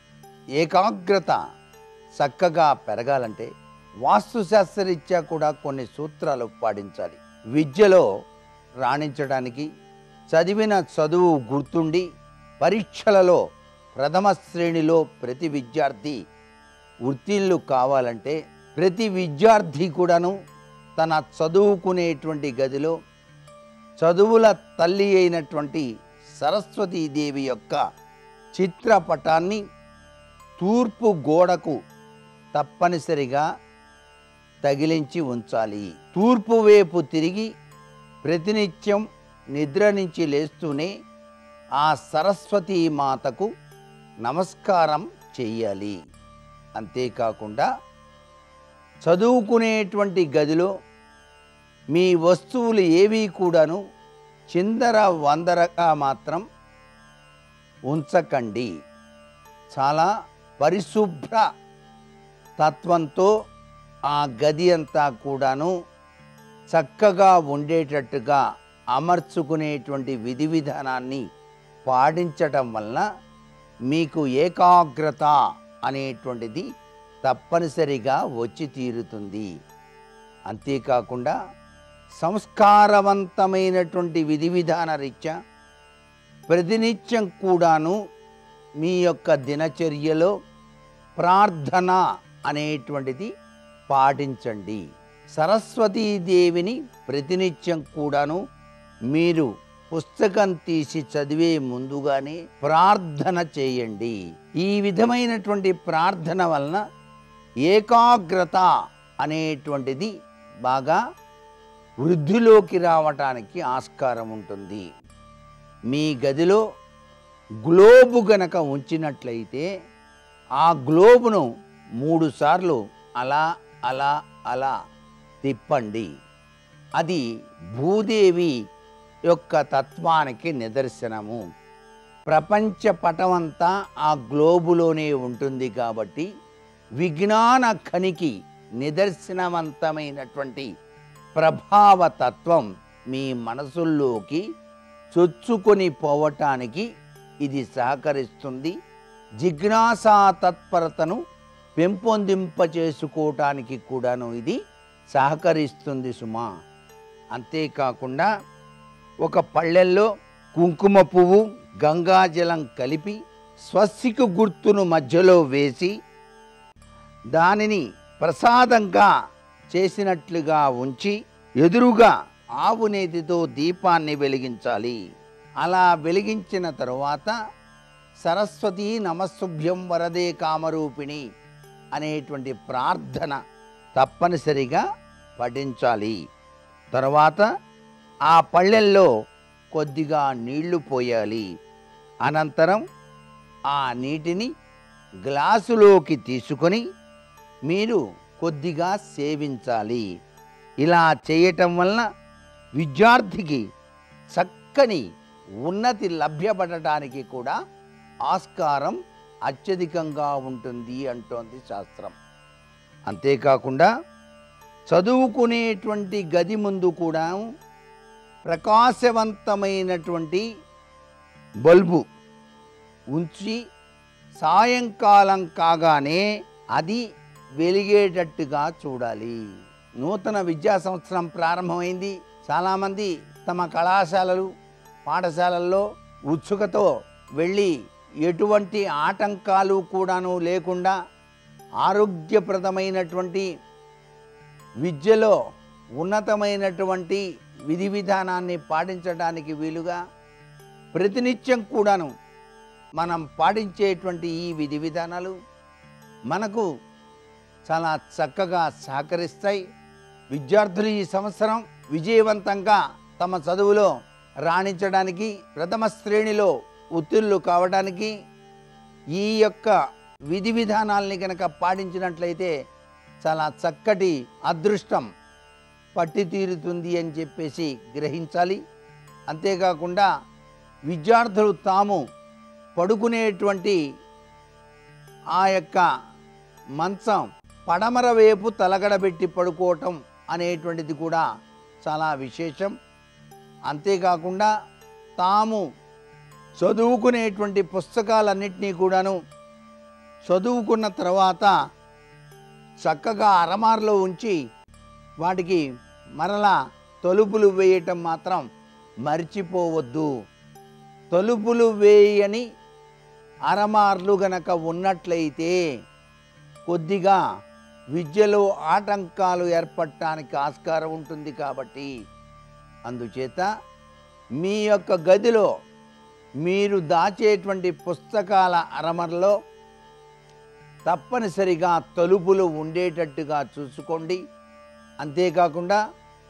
ఏకాగ్రత చక్కగా పెరగాలంటే వాస్తుశాస్త్రరీత్యా కూడా కొన్ని సూత్రాలు పాటించాలి విద్యలో రాణించడానికి చదివిన చదువు గుర్తుండి పరీక్షలలో ప్రథమ శ్రేణిలో ప్రతి విద్యార్థి ఉత్తీర్ణులు కావాలంటే ప్రతి విద్యార్థి కూడాను తన చదువుకునేటువంటి గదిలో చదువుల తల్లి అయినటువంటి సరస్వతీదేవి యొక్క చిత్రపటాన్ని తూర్పు గోడకు తప్పనిసరిగా తగిలించి ఉంచాలి తూర్పు వైపు తిరిగి ప్రతినిత్యం నిద్ర నుంచి లేస్తూనే ఆ సరస్వతీ మాతకు నమస్కారం చెయ్యాలి అంతేకాకుండా చదువుకునేటువంటి గదిలో మీ వస్తువులు ఏవి కూడాను చిందర వందరగా మాత్రం ఉంచకండి చాలా పరిశుభ్ర తత్వంతో ఆ గది అంతా కూడాను చక్కగా ఉండేటట్టుగా అమర్చుకునేటువంటి విధి విధానాన్ని పాటించటం వలన మీకు ఏకాగ్రత అనేటువంటిది తప్పనిసరిగా వచ్చి తీరుతుంది అంతేకాకుండా సంస్కారవంతమైనటువంటి విధి విధాన రీత్యా ప్రతినిత్యం కూడాను మీ యొక్క దినచర్యలో ప్రార్థన అనేటువంటిది పాటించండి సరస్వతీదేవిని ప్రతినిత్యం కూడాను మీరు పుస్తకం తీసి చదివే ముందుగానే ప్రార్థన చేయండి ఈ విధమైనటువంటి ప్రార్థన వలన ఏకాగ్రత అనేటువంటిది బాగా వృద్ధిలోకి రావటానికి ఆస్కారం ఉంటుంది మీ గదిలో గ్లోబు గనక ఉంచినట్లయితే ఆ గ్లోబును మూడు సార్లు అలా అలా అలా తిప్పండి అది భూదేవి యొక్క తత్వానికి నిదర్శనము ప్రపంచ పటమంతా ఆ గ్లోబులోనే ఉంటుంది కాబట్టి విజ్ఞాన ఖనికి నిదర్శనవంతమైనటువంటి ప్రభావ తత్వం మీ మనసుల్లోకి చొచ్చుకొని పోవటానికి ఇది సహకరిస్తుంది జిజ్ఞాసా తత్పరతను పెంపొందింపచేసుకోవటానికి కూడాను ఇది సహకరిస్తుంది సుమా అంతేకాకుండా ఒక పళ్ళెల్లో కుంకుమ పువ్వు గంగాజలం కలిపి స్వస్తికు గుర్తును మధ్యలో వేసి దానిని ప్రసాదంగా చేసినట్లుగా ఉంచి ఎదురుగా ఆవు నేతితో దీపాన్ని వెలిగించాలి అలా వెలిగించిన తరువాత సరస్వతి నమస్సుభ్యం వరదే కామరూపిణి అనేటువంటి ప్రార్థన తప్పనిసరిగా పఠించాలి తర్వాత ఆ పళ్ళెల్లో కొద్దిగా నీళ్లు పోయాలి అనంతరం ఆ నీటిని గ్లాసులోకి తీసుకొని మీరు కొద్దిగా సేవించాలి ఇలా చేయటం వలన విద్యార్థికి చక్కని ఉన్నతి లభ్యపడటానికి కూడా ఆస్కారం అత్యధికంగా ఉంటుంది అంటోంది శాస్త్రం అంతేకాకుండా చదువుకునేటువంటి గది ముందు కూడా ప్రకాశవంతమైనటువంటి బల్బు ఉంచి సాయంకాలం కాగానే అది వెలిగేటట్టుగా చూడాలి నూతన విద్యా సంవత్సరం ప్రారంభమైంది చాలామంది తమ కళాశాలలు పాఠశాలల్లో ఉత్సుకతో వెళ్ళి ఎటువంటి ఆటంకాలు కూడాను లేకుండా ఆరోగ్యప్రదమైనటువంటి విద్యలో ఉన్నతమైనటువంటి విధి విధానాన్ని పాటించడానికి వీలుగా ప్రతినిత్యం కూడాను మనం పాటించేటువంటి ఈ విధి విధానాలు మనకు చాలా చక్కగా సహకరిస్తాయి విద్యార్థులు ఈ సంవత్సరం విజయవంతంగా తమ చదువులో రాణించడానికి ప్రథమ శ్రేణిలో ఉత్తీర్ణులు కావడానికి ఈ యొక్క విధి విధానాల్ని కనుక పాటించినట్లయితే చాలా చక్కటి అదృష్టం పట్టి తీరుతుంది అని చెప్పేసి గ్రహించాలి అంతేకాకుండా విద్యార్థులు తాము పడుకునేటువంటి ఆ యొక్క మంచం పడమర వైపు తలగడబెట్టి పడుకోవటం అనేటువంటిది కూడా చాలా విశేషం అంతేకాకుండా తాము చదువుకునేటువంటి పుస్తకాలన్నింటినీ కూడాను చదువుకున్న తర్వాత చక్కగా అరమార్లో ఉంచి వాటికి మరలా తలుపులు వేయటం మాత్రం మర్చిపోవద్దు తలుపులు వేయని అరమార్లు గనక ఉన్నట్లయితే కొద్దిగా విద్యలో ఆటంకాలు ఏర్పడటానికి ఆస్కారం ఉంటుంది కాబట్టి అందుచేత మీ యొక్క గదిలో మీరు దాచేటువంటి పుస్తకాల అరమరలో తప్పనిసరిగా తలుపులు ఉండేటట్టుగా చూసుకోండి అంతేకాకుండా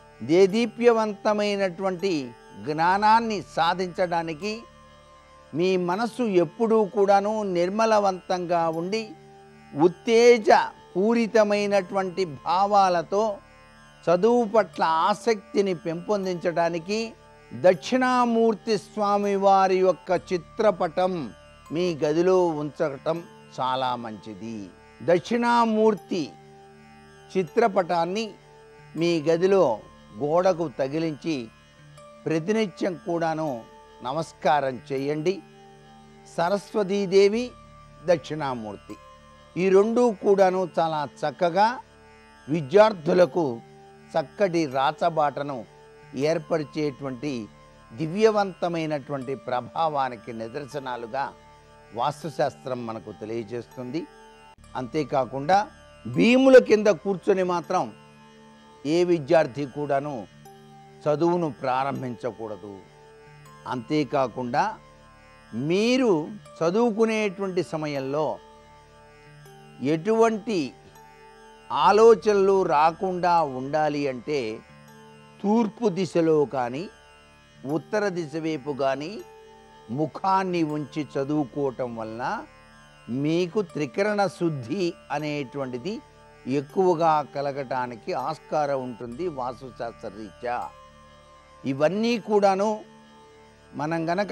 దేదీప్యవంతమైనటువంటి జ్ఞానాన్ని సాధించడానికి మీ మనస్సు ఎప్పుడూ కూడాను నిర్మలవంతంగా ఉండి ఉత్తేజ పూరితమైనటువంటి భావాలతో చదువు పట్ల ఆసక్తిని పెంపొందించడానికి దక్షిణామూర్తి స్వామి వారి యొక్క చిత్రపటం మీ గదిలో ఉంచటం చాలా మంచిది దక్షిణామూర్తి చిత్రపటాన్ని మీ గదిలో గోడకు తగిలించి ప్రతినిత్యం కూడాను నమస్కారం చేయండి సరస్వతీదేవి దక్షిణామూర్తి ఈ రెండు కూడాను చాలా చక్కగా విద్యార్థులకు చక్కటి రాచబాటను ఏర్పరిచేటువంటి దివ్యవంతమైనటువంటి ప్రభావానికి నిదర్శనాలుగా వాస్తుశాస్త్రం మనకు తెలియజేస్తుంది అంతేకాకుండా భీముల కింద కూర్చొని మాత్రం ఏ విద్యార్థి కూడాను చదువును ప్రారంభించకూడదు అంతేకాకుండా మీరు చదువుకునేటువంటి సమయంలో ఎటువంటి ఆలోచనలు రాకుండా ఉండాలి అంటే తూర్పు దిశలో కానీ ఉత్తర దిశ వైపు కానీ ముఖాన్ని ఉంచి చదువుకోవటం వలన మీకు త్రికరణ శుద్ధి అనేటువంటిది ఎక్కువగా కలగటానికి ఆస్కారం ఉంటుంది వాస్తుశాస్త్ర రీత్యా ఇవన్నీ కూడాను మనం గనక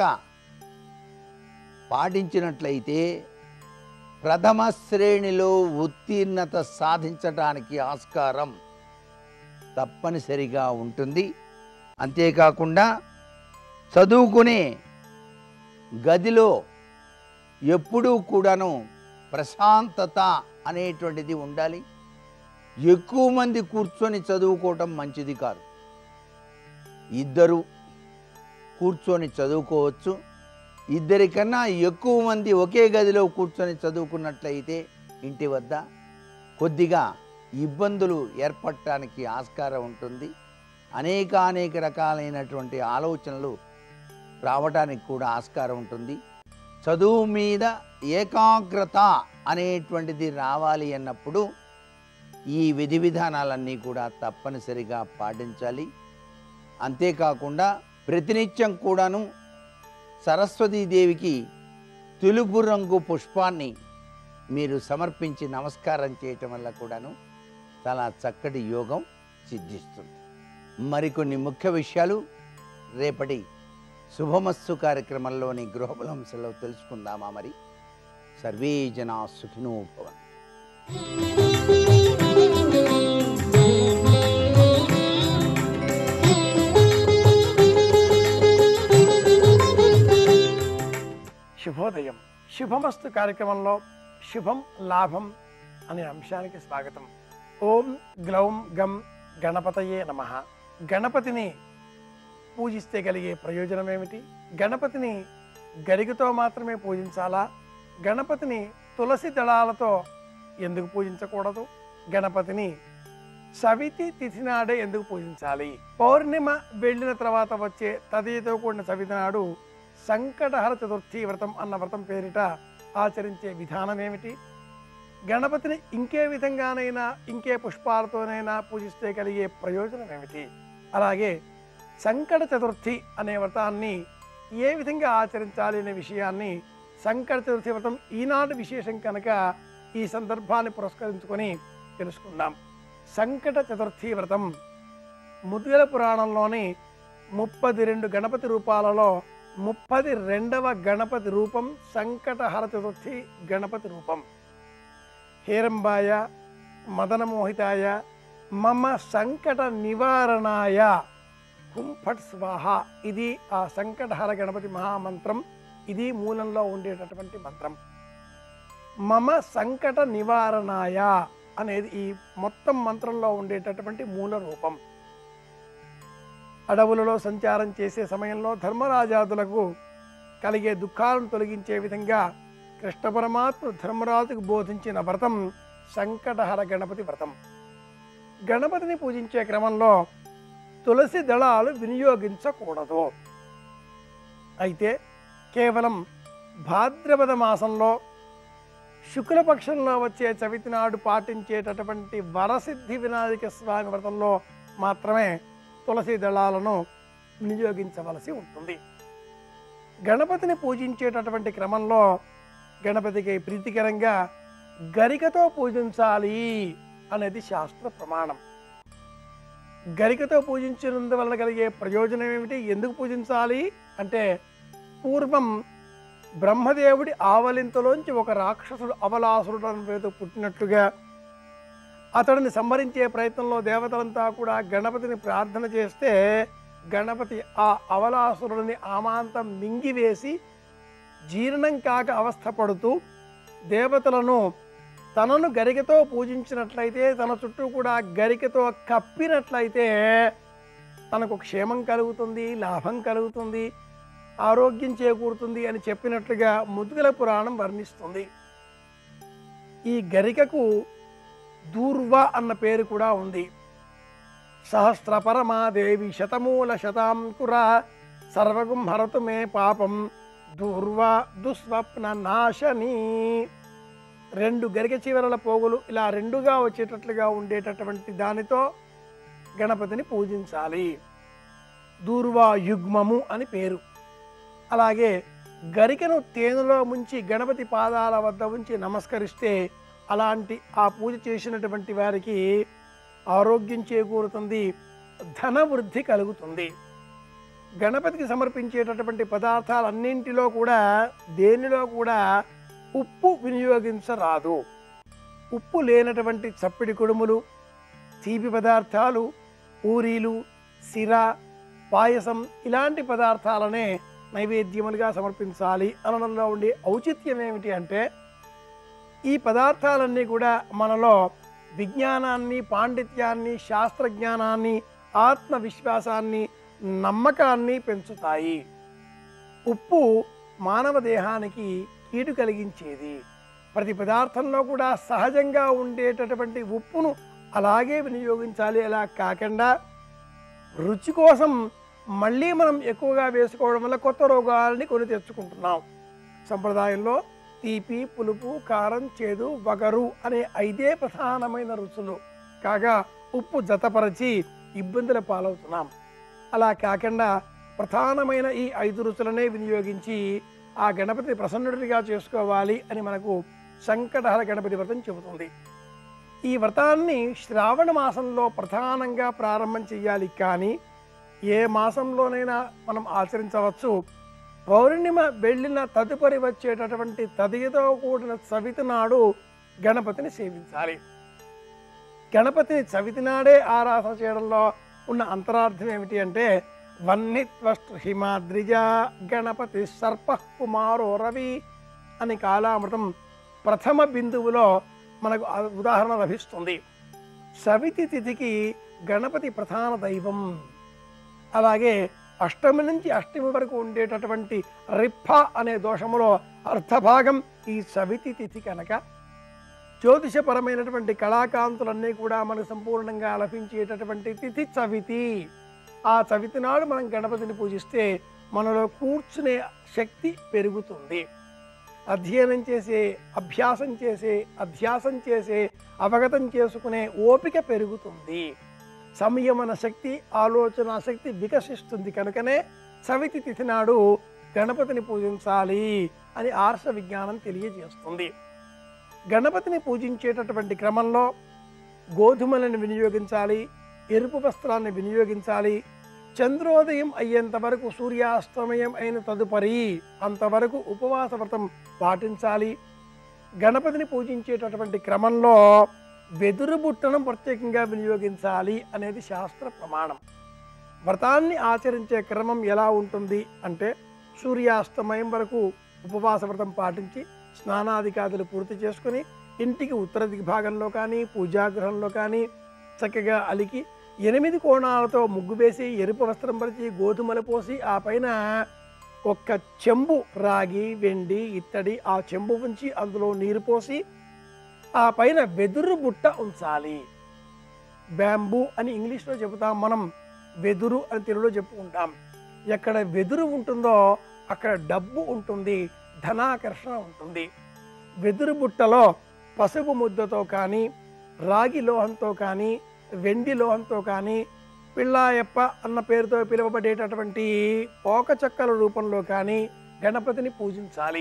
పాటించినట్లయితే ప్రథమ శ్రేణిలో ఉత్తీర్ణత సాధించటానికి ఆస్కారం తప్పనిసరిగా ఉంటుంది అంతేకాకుండా చదువుకునే గదిలో ఎప్పుడూ కూడాను ప్రశాంతత అనేటువంటిది ఉండాలి ఎక్కువ మంది కూర్చొని చదువుకోవటం మంచిది కాదు ఇద్దరు కూర్చొని చదువుకోవచ్చు ఇద్దరికన్నా ఎక్కువ మంది ఒకే గదిలో కూర్చొని చదువుకున్నట్లయితే ఇంటి వద్ద కొద్దిగా ఇబ్బందులు ఏర్పడటానికి ఆస్కారం ఉంటుంది అనేక అనేక రకాలైనటువంటి ఆలోచనలు రావడానికి కూడా ఆస్కారం ఉంటుంది చదువు మీద ఏకాగ్రత అనేటువంటిది రావాలి అన్నప్పుడు ఈ విధి విధానాలన్నీ కూడా తప్పనిసరిగా పాటించాలి అంతేకాకుండా ప్రతినిత్యం కూడాను సరస్వతీదేవికి తెలుపు రంగు పుష్పాన్ని మీరు సమర్పించి నమస్కారం చేయటం వల్ల కూడాను చాలా చక్కటి యోగం సిద్ధిస్తుంది మరికొన్ని ముఖ్య విషయాలు రేపటి శుభమస్సు కార్యక్రమంలోని గృహబలంశలో తెలుసుకుందామా మరి సర్వే జనా సుఖినో భవన్ శుభోదయం శుభమస్తు కార్యక్రమంలో శుభం లాభం అనే అంశానికి స్వాగతం ఓం గ్లౌం గం గణపతయే నమ గణపతిని పూజిస్తే కలిగే ప్రయోజనం ఏమిటి గణపతిని గరికతో మాత్రమే పూజించాలా గణపతిని తులసి దళాలతో ఎందుకు పూజించకూడదు గణపతిని సవితి తిథి నాడే ఎందుకు పూజించాలి పౌర్ణిమ వెళ్ళిన తర్వాత వచ్చే తదియతో కూడిన సవితి నాడు సంకటహర చతుర్థి వ్రతం అన్న వ్రతం పేరిట ఆచరించే విధానం ఏమిటి గణపతిని ఇంకే విధంగానైనా ఇంకే పుష్పాలతోనైనా పూజిస్తే కలిగే ప్రయోజనం ఏమిటి అలాగే సంకట చతుర్థి అనే వ్రతాన్ని ఏ విధంగా ఆచరించాలి అనే విషయాన్ని సంకట చతుర్థి వ్రతం ఈనాడు విశేషం కనుక ఈ సందర్భాన్ని పురస్కరించుకొని తెలుసుకుందాం సంకట చతుర్థి వ్రతం ముద్గల పురాణంలోని ముప్పది రెండు గణపతి రూపాలలో ముప్పది రెండవ గణపతి రూపం సంకటహర చతుర్థి గణపతి రూపం హేరంబాయ మదనమోహితాయ మమ సంకట నివారణాయ హుం ఫట్ స్వాహ ఇది ఆ సంకటహర గణపతి మహామంత్రం ఇది మూలంలో ఉండేటటువంటి మంత్రం మమ సంకట నివారణాయ అనేది ఈ మొత్తం మంత్రంలో ఉండేటటువంటి మూల రూపం అడవులలో సంచారం చేసే సమయంలో ధర్మరాజాదులకు కలిగే దుఃఖాలను తొలగించే విధంగా కృష్ణ పరమాత్మ ధర్మరాజుకు బోధించిన వ్రతం సంకటహర గణపతి వ్రతం గణపతిని పూజించే క్రమంలో తులసి దళాలు వినియోగించకూడదు అయితే కేవలం భాద్రపద మాసంలో శుక్లపక్షంలో వచ్చే చవితి నాడు పాటించేటటువంటి వరసిద్ధి వినాయక స్వామి వ్రతంలో మాత్రమే తులసి దళాలను వినియోగించవలసి ఉంటుంది గణపతిని పూజించేటటువంటి క్రమంలో గణపతికి ప్రీతికరంగా గరికతో పూజించాలి అనేది శాస్త్ర ప్రమాణం గరికతో పూజించినందువల్ల కలిగే ప్రయోజనం ఏమిటి ఎందుకు పూజించాలి అంటే పూర్వం బ్రహ్మదేవుడి ఆవలింతలోంచి ఒక రాక్షసుడు అవలాసురుడు అని పేరుతో పుట్టినట్లుగా అతడిని సంహరించే ప్రయత్నంలో దేవతలంతా కూడా గణపతిని ప్రార్థన చేస్తే గణపతి ఆ అవలాసురుడిని ఆమాంతం మింగివేసి జీర్ణం కాక అవస్థపడుతూ దేవతలను తనను గరికతో పూజించినట్లయితే తన చుట్టూ కూడా గరికతో కప్పినట్లయితే తనకు క్షేమం కలుగుతుంది లాభం కలుగుతుంది ఆరోగ్యం చేకూరుతుంది అని చెప్పినట్లుగా ముద్దుగల పురాణం వర్ణిస్తుంది ఈ గరికకు దూర్వ అన్న పేరు కూడా ఉంది సహస్ర పరమాదేవి శతమూల శతాంకుర సర్వగుం హరతు మే పాపం దూర్వ దుస్వప్న నాశని రెండు గరిక చివరల పోగులు ఇలా రెండుగా వచ్చేటట్లుగా ఉండేటటువంటి దానితో గణపతిని పూజించాలి దూర్వా యుగ్మము అని పేరు అలాగే గరికను తేనెలో ముంచి గణపతి పాదాల వద్ద ఉంచి నమస్కరిస్తే అలాంటి ఆ పూజ చేసినటువంటి వారికి ఆరోగ్యం చేకూరుతుంది ధన వృద్ధి కలుగుతుంది గణపతికి సమర్పించేటటువంటి పదార్థాలన్నింటిలో కూడా దేనిలో కూడా ఉప్పు వినియోగించరాదు ఉప్పు లేనటువంటి చప్పిడి కుడుములు తీపి పదార్థాలు పూరీలు సిర పాయసం ఇలాంటి పదార్థాలనే నైవేద్యములుగా సమర్పించాలి అనడంలో ఉండే ఔచిత్యం ఏమిటి అంటే ఈ పదార్థాలన్నీ కూడా మనలో విజ్ఞానాన్ని పాండిత్యాన్ని శాస్త్రజ్ఞానాన్ని ఆత్మవిశ్వాసాన్ని నమ్మకాన్ని పెంచుతాయి ఉప్పు మానవ దేహానికి కీడు కలిగించేది ప్రతి పదార్థంలో కూడా సహజంగా ఉండేటటువంటి ఉప్పును అలాగే వినియోగించాలి అలా కాకుండా రుచి కోసం మళ్ళీ మనం ఎక్కువగా వేసుకోవడం వల్ల కొత్త రోగాలని కొని తెచ్చుకుంటున్నాం సంప్రదాయంలో తీపి పులుపు కారం చేదు వగరు అనే ఐదే ప్రధానమైన రుచులు కాగా ఉప్పు జతపరచి ఇబ్బందుల పాలవుతున్నాం అలా కాకుండా ప్రధానమైన ఈ ఐదు రుచులనే వినియోగించి ఆ గణపతిని ప్రసన్నుడిగా చేసుకోవాలి అని మనకు సంకటహర గణపతి వ్రతం చెబుతుంది ఈ వ్రతాన్ని శ్రావణ మాసంలో ప్రధానంగా ప్రారంభం చేయాలి కానీ ఏ మాసంలోనైనా మనం ఆచరించవచ్చు పౌర్ణిమ వెళ్ళిన తదుపరి వచ్చేటటువంటి తదియతో కూడిన చవితి నాడు గణపతిని సేవించాలి గణపతిని చవితి నాడే ఆరాధన చేయడంలో ఉన్న అంతరార్థం ఏమిటి అంటే వన్నిత్వస్తు హిమాద్రిజ గణపతి సర్ప కుమారో రవి అని కాలామృతం ప్రథమ బిందువులో మనకు ఆ ఉదాహరణ లభిస్తుంది సవితి తిథికి గణపతి ప్రధాన దైవం అలాగే అష్టమి నుంచి అష్టమి వరకు ఉండేటటువంటి రిప్ప అనే దోషములో అర్ధభాగం ఈ సవితి తిథి కనుక జ్యోతిషపరమైనటువంటి కళాకాంతులన్నీ కూడా మనకు సంపూర్ణంగా లభించేటటువంటి తిథి చవితి ఆ చవితి నాడు మనం గణపతిని పూజిస్తే మనలో కూర్చునే శక్తి పెరుగుతుంది అధ్యయనం చేసే అభ్యాసం చేసే అధ్యాసం చేసే అవగతం చేసుకునే ఓపిక పెరుగుతుంది సంయమన శక్తి ఆలోచన శక్తి వికసిస్తుంది కనుకనే చవితి తిథి నాడు గణపతిని పూజించాలి అని ఆర్ష విజ్ఞానం తెలియజేస్తుంది గణపతిని పూజించేటటువంటి క్రమంలో గోధుమలను వినియోగించాలి ఎరుపు వస్త్రాన్ని వినియోగించాలి చంద్రోదయం అయ్యేంత వరకు సూర్యాస్తమయం అయిన తదుపరి అంతవరకు ఉపవాస వ్రతం పాటించాలి గణపతిని పూజించేటటువంటి క్రమంలో వెదురు బుట్టను ప్రత్యేకంగా వినియోగించాలి అనేది శాస్త్ర ప్రమాణం వ్రతాన్ని ఆచరించే క్రమం ఎలా ఉంటుంది అంటే సూర్యాస్తమయం వరకు ఉపవాస వ్రతం పాటించి స్నానాదికాదులు పూర్తి చేసుకుని ఇంటికి ఉత్తర దిగ్భాగంలో కానీ పూజాగృహంలో కానీ చక్కగా అలికి ఎనిమిది కోణాలతో ముగ్గు వేసి ఎరుపు వస్త్రం పరిచి గోధుమలు పోసి ఆ పైన ఒక్క చెంబు రాగి వెండి ఇత్తడి ఆ చెంబు ఉంచి అందులో నీరు పోసి ఆ పైన వెదురు బుట్ట ఉంచాలి బ్యాంబూ అని ఇంగ్లీష్లో చెబుతాం మనం వెదురు అని తెలుగులో చెప్పుకుంటాం ఎక్కడ వెదురు ఉంటుందో అక్కడ డబ్బు ఉంటుంది ధనాకర్షణ ఉంటుంది వెదురు బుట్టలో పసుపు ముద్దతో కానీ రాగి లోహంతో కానీ వెండి లోహంతో కానీ పిల్లాయప్ప అన్న పేరుతో పిలువబడేటటువంటి పోక చెక్కల రూపంలో కానీ గణపతిని పూజించాలి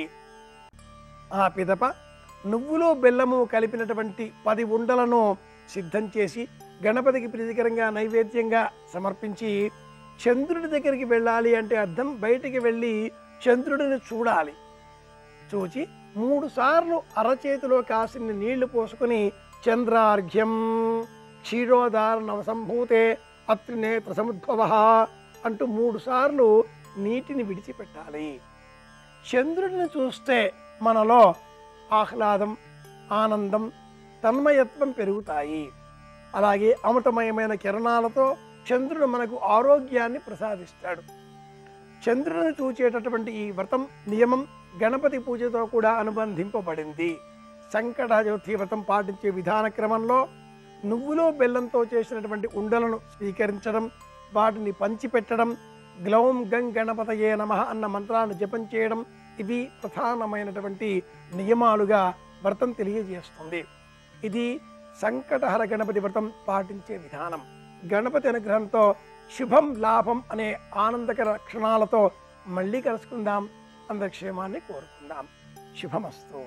ఆ పిదప నువ్వులు బెల్లము కలిపినటువంటి పది ఉండలను సిద్ధం చేసి గణపతికి ప్రీతికరంగా నైవేద్యంగా సమర్పించి చంద్రుడి దగ్గరికి వెళ్ళాలి అంటే అర్థం బయటికి వెళ్ళి చంద్రుడిని చూడాలి చూచి మూడు సార్లు అరచేతిలో కాసిన్ని నీళ్లు పోసుకొని చంద్రార్ఘ్యం క్షీరోదార సంభూతే అత్రి నేత్ర సముద్భవ అంటూ మూడు సార్లు నీటిని విడిచిపెట్టాలి చంద్రుడిని చూస్తే మనలో ఆహ్లాదం ఆనందం తన్మయత్వం పెరుగుతాయి అలాగే అమృతమయమైన కిరణాలతో చంద్రుడు మనకు ఆరోగ్యాన్ని ప్రసాదిస్తాడు చంద్రుని చూచేటటువంటి ఈ వ్రతం నియమం గణపతి పూజతో కూడా అనుబంధింపబడింది సంకట చతుర్థి వ్రతం పాటించే విధాన క్రమంలో నువ్వులో బెల్లంతో చేసినటువంటి ఉండలను స్వీకరించడం వాటిని పంచిపెట్టడం గ్లౌం గం గణపతయే నమ అన్న మంత్రాన్ని జపం చేయడం ఇవి ప్రధానమైనటువంటి నియమాలుగా వ్రతం తెలియజేస్తుంది ఇది సంకటహర గణపతి వ్రతం పాటించే విధానం గణపతి అనుగ్రహంతో శుభం లాభం అనే ఆనందకర క్షణాలతో మళ్ళీ కలుసుకుందాం అందక్షేమాన్ని కోరుకుందాం శుభమస్తు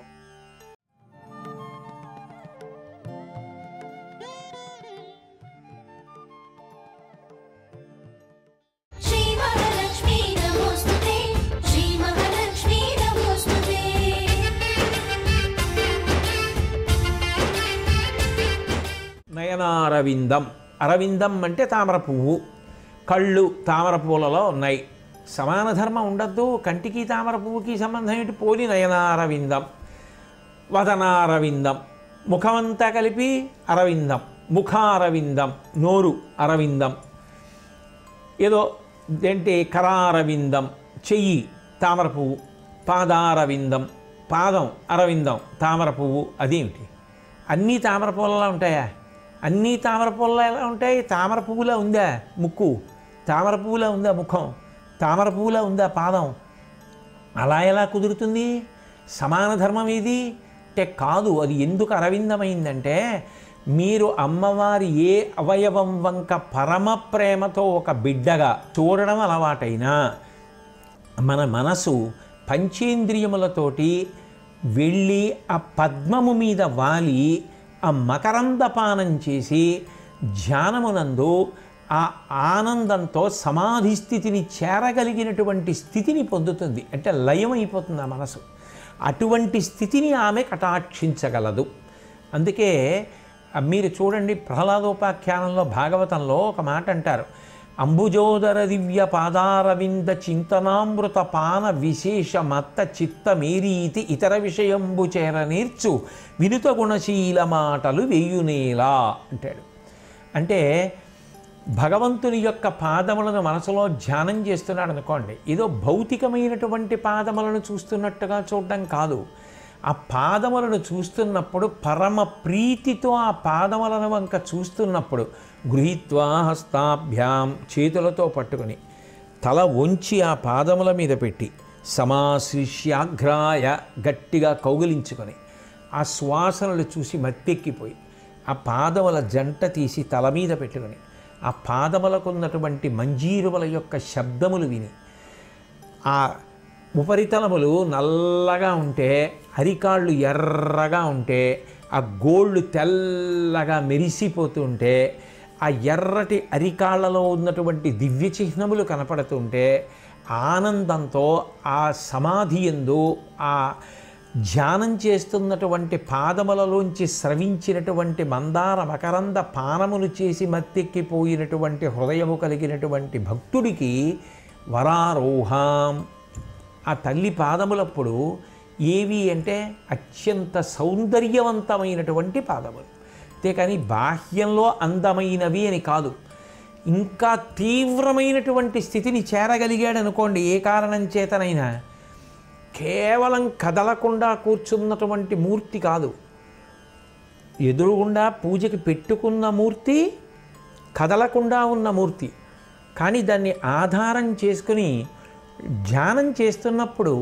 श्रीमहालक्ष्मी नमोऽस्तुते श्रीमहालक्ष्मी नमोऽस्तुते నయనారవిందం అరవిందం అంటే తామర పువ్వు కళ్ళు తామర పూలలో ఉన్నాయి సమాన ధర్మం ఉండద్దు కంటికి తామర పువ్వుకి సంబంధం ఏంటి పోలి నయనారవిందం వదనారవిందం ముఖమంతా కలిపి అరవిందం ముఖారవిందం నోరు అరవిందం ఏదో ఏంటి కరారవిందం చెయ్యి తామర పువ్వు పాదారవిందం పాదం అరవిందం తామర పువ్వు అదేమిటి అన్నీ తామర పూలలా ఉంటాయా అన్నీ తామర పూలలా ఎలా ఉంటాయి తామర పువ్వులా ఉందా ముక్కు తామర పువ్వులా ఉందా ముఖం తామర పువ్వులా ఉందా పాదం అలా ఎలా కుదురుతుంది సమాన ధర్మం ఇది అంటే కాదు అది ఎందుకు అరవిందమైందంటే మీరు అమ్మవారి ఏ అవయవం వంక పరమ ప్రేమతో ఒక బిడ్డగా చూడడం అలవాటైనా మన మనసు పంచేంద్రియములతోటి వెళ్ళి ఆ పద్మము మీద వాలి ఆ మకరందపానం చేసి ధ్యానమునందు ఆ ఆనందంతో సమాధి స్థితిని చేరగలిగినటువంటి స్థితిని పొందుతుంది అంటే లయం అయిపోతుంది ఆ మనసు అటువంటి స్థితిని ఆమె కటాక్షించగలదు అందుకే ఆ మీరు చూడండి ప్రహ్లాదోపాఖ్యానంలో భాగవతంలో ఒక మాట అంటారు అంబుజోదర దివ్య పాదారవింద చింతనామృత పాన విశేష మత్త చిత్త మేరీతి ఇతర విషయంబు చేర నేర్చు వినుత గుణశీల మాటలు వెయ్యునేలా అంటాడు అంటే భగవంతుని యొక్క పాదములను మనసులో ధ్యానం చేస్తున్నాడు అనుకోండి ఏదో భౌతికమైనటువంటి పాదములను చూస్తున్నట్టుగా చూడడం కాదు ఆ పాదములను చూస్తున్నప్పుడు పరమ ప్రీతితో ఆ పాదములను వంక చూస్తున్నప్పుడు గృహీత్వా హస్తాభ్యాం చేతులతో పట్టుకొని తల వంచి ఆ పాదముల మీద పెట్టి సమాశిష్యాఘ్రాయ గట్టిగా కౌగిలించుకొని ఆ శ్వాసనలు చూసి మత్తెక్కిపోయి ఆ పాదముల జంట తీసి తల మీద పెట్టుకొని ఆ పాదములకు ఉన్నటువంటి మంజీరువల యొక్క శబ్దములు విని ఆ ఉపరితలములు నల్లగా ఉంటే అరికాళ్ళు ఎర్రగా ఉంటే ఆ గోళ్ళు తెల్లగా మెరిసిపోతుంటే ఆ ఎర్రటి అరికాళ్ళలో ఉన్నటువంటి దివ్య చిహ్నములు కనపడుతుంటే ఆనందంతో ఆ సమాధి ఎందు ఆ ధ్యానం చేస్తున్నటువంటి పాదములలోంచి స్రవించినటువంటి మందార మకరంద పానములు చేసి మత్తెక్కిపోయినటువంటి హృదయము కలిగినటువంటి భక్తుడికి వరారోహాం ఆ తల్లి పాదములప్పుడు ఏవి అంటే అత్యంత సౌందర్యవంతమైనటువంటి పాదములు అంతేకాని బాహ్యంలో అందమైనవి అని కాదు ఇంకా తీవ్రమైనటువంటి స్థితిని చేరగలిగాడు అనుకోండి ఏ కారణం చేతనైనా కేవలం కదలకుండా కూర్చున్నటువంటి మూర్తి కాదు ఎదురుగుండా పూజకి పెట్టుకున్న మూర్తి కదలకుండా ఉన్న మూర్తి కానీ దాన్ని ఆధారం చేసుకుని ధ్యానం చేస్తున్నప్పుడు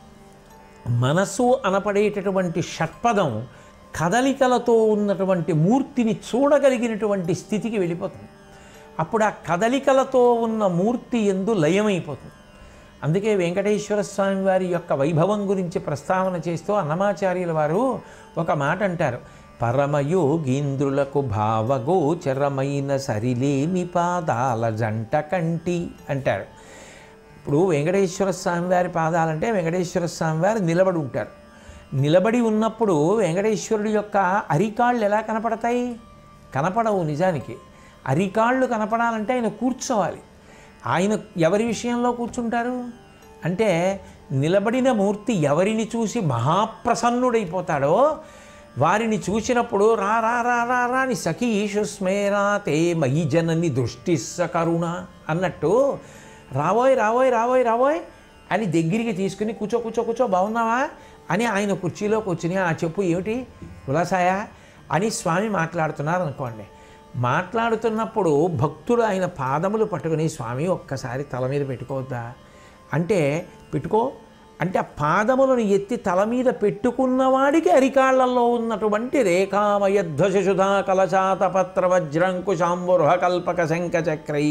మనసు అనపడేటటువంటి షట్పదం కదలికలతో ఉన్నటువంటి మూర్తిని చూడగలిగినటువంటి స్థితికి వెళ్ళిపోతుంది అప్పుడు ఆ కదలికలతో ఉన్న మూర్తి ఎందు లయమైపోతుంది అందుకే వెంకటేశ్వర స్వామి వారి యొక్క వైభవం గురించి ప్రస్తావన చేస్తూ అన్నమాచార్యుల వారు ఒక మాట అంటారు పరమయోగీంద్రులకు భావగోచరమైన సరిలేమి పాదాల జంట కంటి అంటారు ఇప్పుడు వెంకటేశ్వర స్వామి వారి పాదాలంటే వెంకటేశ్వర స్వామి వారు నిలబడి ఉంటారు నిలబడి ఉన్నప్పుడు వెంకటేశ్వరుడి యొక్క అరికాళ్ళు ఎలా కనపడతాయి కనపడవు నిజానికి అరికాళ్ళు కనపడాలంటే ఆయన కూర్చోవాలి ఆయన ఎవరి విషయంలో కూర్చుంటారు అంటే నిలబడిన మూర్తి ఎవరిని చూసి మహాప్రసన్నుడైపోతాడో వారిని చూసినప్పుడు రా రా రా రా రా అని సఖీషుస్మేరా తే మయి జనని దృష్టి కరుణ అన్నట్టు రావోయ్ రావోయ్ రావోయ్ రావోయ్ అని దగ్గరికి తీసుకుని కూర్చో కూర్చో కూర్చో బాగున్నావా అని ఆయన కుర్చీలో కూర్చుని ఆ చెప్పు ఏమిటి కులాసాయా అని స్వామి మాట్లాడుతున్నారు అనుకోండి మాట్లాడుతున్నప్పుడు భక్తుడు ఆయన పాదములు పట్టుకుని స్వామి ఒక్కసారి తల మీద పెట్టుకోవద్దా అంటే పెట్టుకో అంటే ఆ పాదములను ఎత్తి తల మీద పెట్టుకున్నవాడికి అరికాళ్లలో ఉన్నటువంటి రేఖామయ ధ్వజసుధా కలశాతపత్ర వజ్రంకుశాంబుర్హ కల్పక శంఖ చక్రై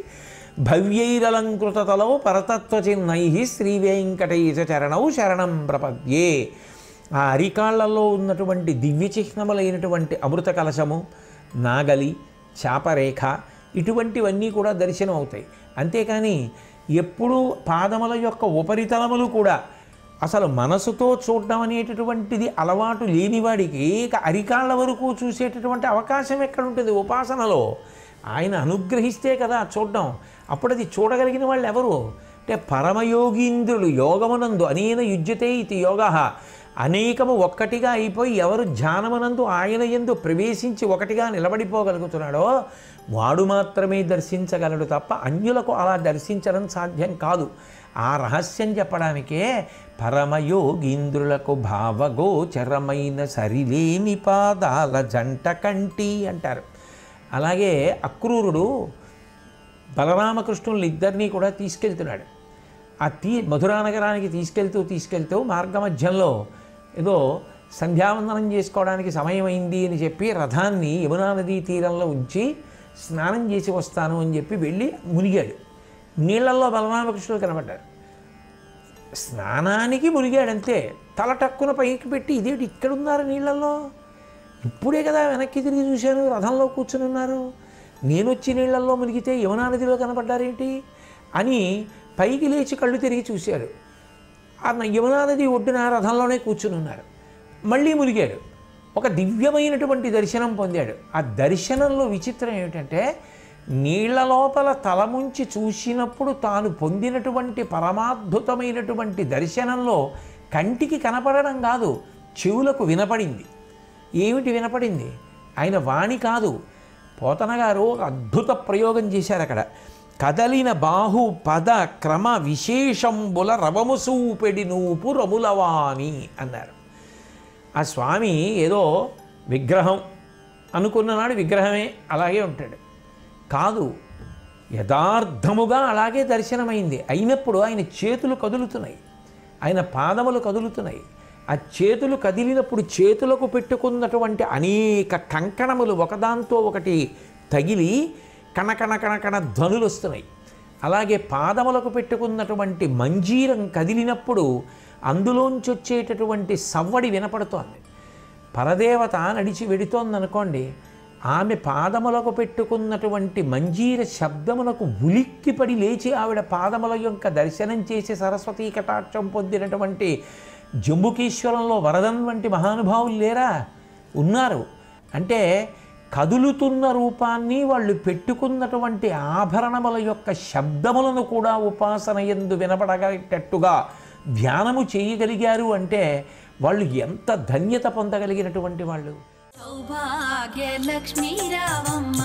భవ్యైరలంకృతతలో పరతత్వ చిహ్నై శ్రీ వెంకటేశ చరణౌ శరణం ప్రపద్యే ఆ అరికాళ్లలో ఉన్నటువంటి దివ్య చిహ్నములైనటువంటి అమృత కలశము నాగలి చాపరేఖ ఇటువంటివన్నీ కూడా దర్శనం అవుతాయి అంతేకాని ఎప్పుడూ పాదముల యొక్క ఉపరితలములు కూడా అసలు మనసుతో చూడడం అనేటటువంటిది అలవాటు లేనివాడికి ఇక అరికాళ్ళ వరకు చూసేటటువంటి అవకాశం ఎక్కడ ఉంటుంది ఉపాసనలో ఆయన అనుగ్రహిస్తే కదా చూడడం అప్పుడు అది చూడగలిగిన వాళ్ళు ఎవరు అంటే పరమయోగీంద్రులు యోగమునందు అనేన యుజ్యతే ఇది యోగ అనేకము ఒక్కటిగా అయిపోయి ఎవరు ధ్యానమునందు ఆయన ఎందు ప్రవేశించి ఒకటిగా నిలబడిపోగలుగుతున్నాడో వాడు మాత్రమే దర్శించగలడు తప్ప అన్యులకు అలా దర్శించడం సాధ్యం కాదు ఆ రహస్యం చెప్పడానికే పరమయోగీంద్రులకు భావగోచరమైన సరిలేని పాదాల జంట కంటి అంటారు అలాగే అక్రూరుడు బలరామకృష్ణులు ఇద్దరినీ కూడా తీసుకెళ్తున్నాడు ఆ తీ మధురా నగరానికి తీసుకెళ్తూ తీసుకెళ్తూ మార్గమధ్యంలో ఏదో సంధ్యావందనం చేసుకోవడానికి సమయం అయింది అని చెప్పి రథాన్ని యమునా నదీ తీరంలో ఉంచి స్నానం చేసి వస్తాను అని చెప్పి వెళ్ళి మునిగాడు నీళ్లలో బలరామకృష్ణులు కనబడ్డారు స్నానానికి మునిగాడంతే తల టక్కున పైకి పెట్టి ఇదేంటి ఇక్కడ ఉన్నారు నీళ్ళల్లో ఇప్పుడే కదా వెనక్కి తిరిగి చూశాను రథంలో కూర్చుని ఉన్నారు నేను వచ్చి నీళ్ళల్లో మునిగితే యమునా నదిలో కనపడ్డారేంటి అని పైకి లేచి కళ్ళు తిరిగి చూశాడు ఆ యమునా నది ఒడ్డున రథంలోనే కూర్చుని ఉన్నారు మళ్ళీ మునిగాడు ఒక దివ్యమైనటువంటి దర్శనం పొందాడు ఆ దర్శనంలో విచిత్రం ఏమిటంటే నీళ్ల లోపల తలముంచి చూసినప్పుడు తాను పొందినటువంటి పరమాద్భుతమైనటువంటి దర్శనంలో కంటికి కనపడడం కాదు చెవులకు వినపడింది ఏమిటి వినపడింది ఆయన వాణి కాదు పోతన గారు ఒక అద్భుత ప్రయోగం చేశారు అక్కడ కదలిన బాహు పద క్రమ విశేషంబుల రవము సూపెడి నూపు రములవాణి అన్నారు ఆ స్వామి ఏదో విగ్రహం అనుకున్ననాడు విగ్రహమే అలాగే ఉంటాడు కాదు యథార్థముగా అలాగే దర్శనమైంది అయినప్పుడు ఆయన చేతులు కదులుతున్నాయి ఆయన పాదములు కదులుతున్నాయి ఆ చేతులు కదిలినప్పుడు చేతులకు పెట్టుకున్నటువంటి అనేక కంకణములు ఒకదాంతో ఒకటి తగిలి కణకణ కణకణ ధ్వనులు వస్తున్నాయి అలాగే పాదములకు పెట్టుకున్నటువంటి మంజీరం కదిలినప్పుడు అందులోంచి వచ్చేటటువంటి సవ్వడి వినపడుతోంది పరదేవత నడిచి వెడుతోందనుకోండి ఆమె పాదములకు పెట్టుకున్నటువంటి మంజీర శబ్దములకు ఉలిక్కిపడి లేచి ఆవిడ పాదముల యొక్క దర్శనం చేసి సరస్వతీ కటాక్షం పొందినటువంటి జంబుకీశ్వరంలో వరదన్ వంటి మహానుభావులు లేరా ఉన్నారు అంటే కదులుతున్న రూపాన్ని వాళ్ళు పెట్టుకున్నటువంటి ఆభరణముల యొక్క శబ్దములను కూడా ఉపాసన ఎందు వినపడగేటట్టుగా ధ్యానము చేయగలిగారు అంటే వాళ్ళు ఎంత ధన్యత పొందగలిగినటువంటి వాళ్ళు సౌభాగ్యలక్ష్మీ రావమ్మ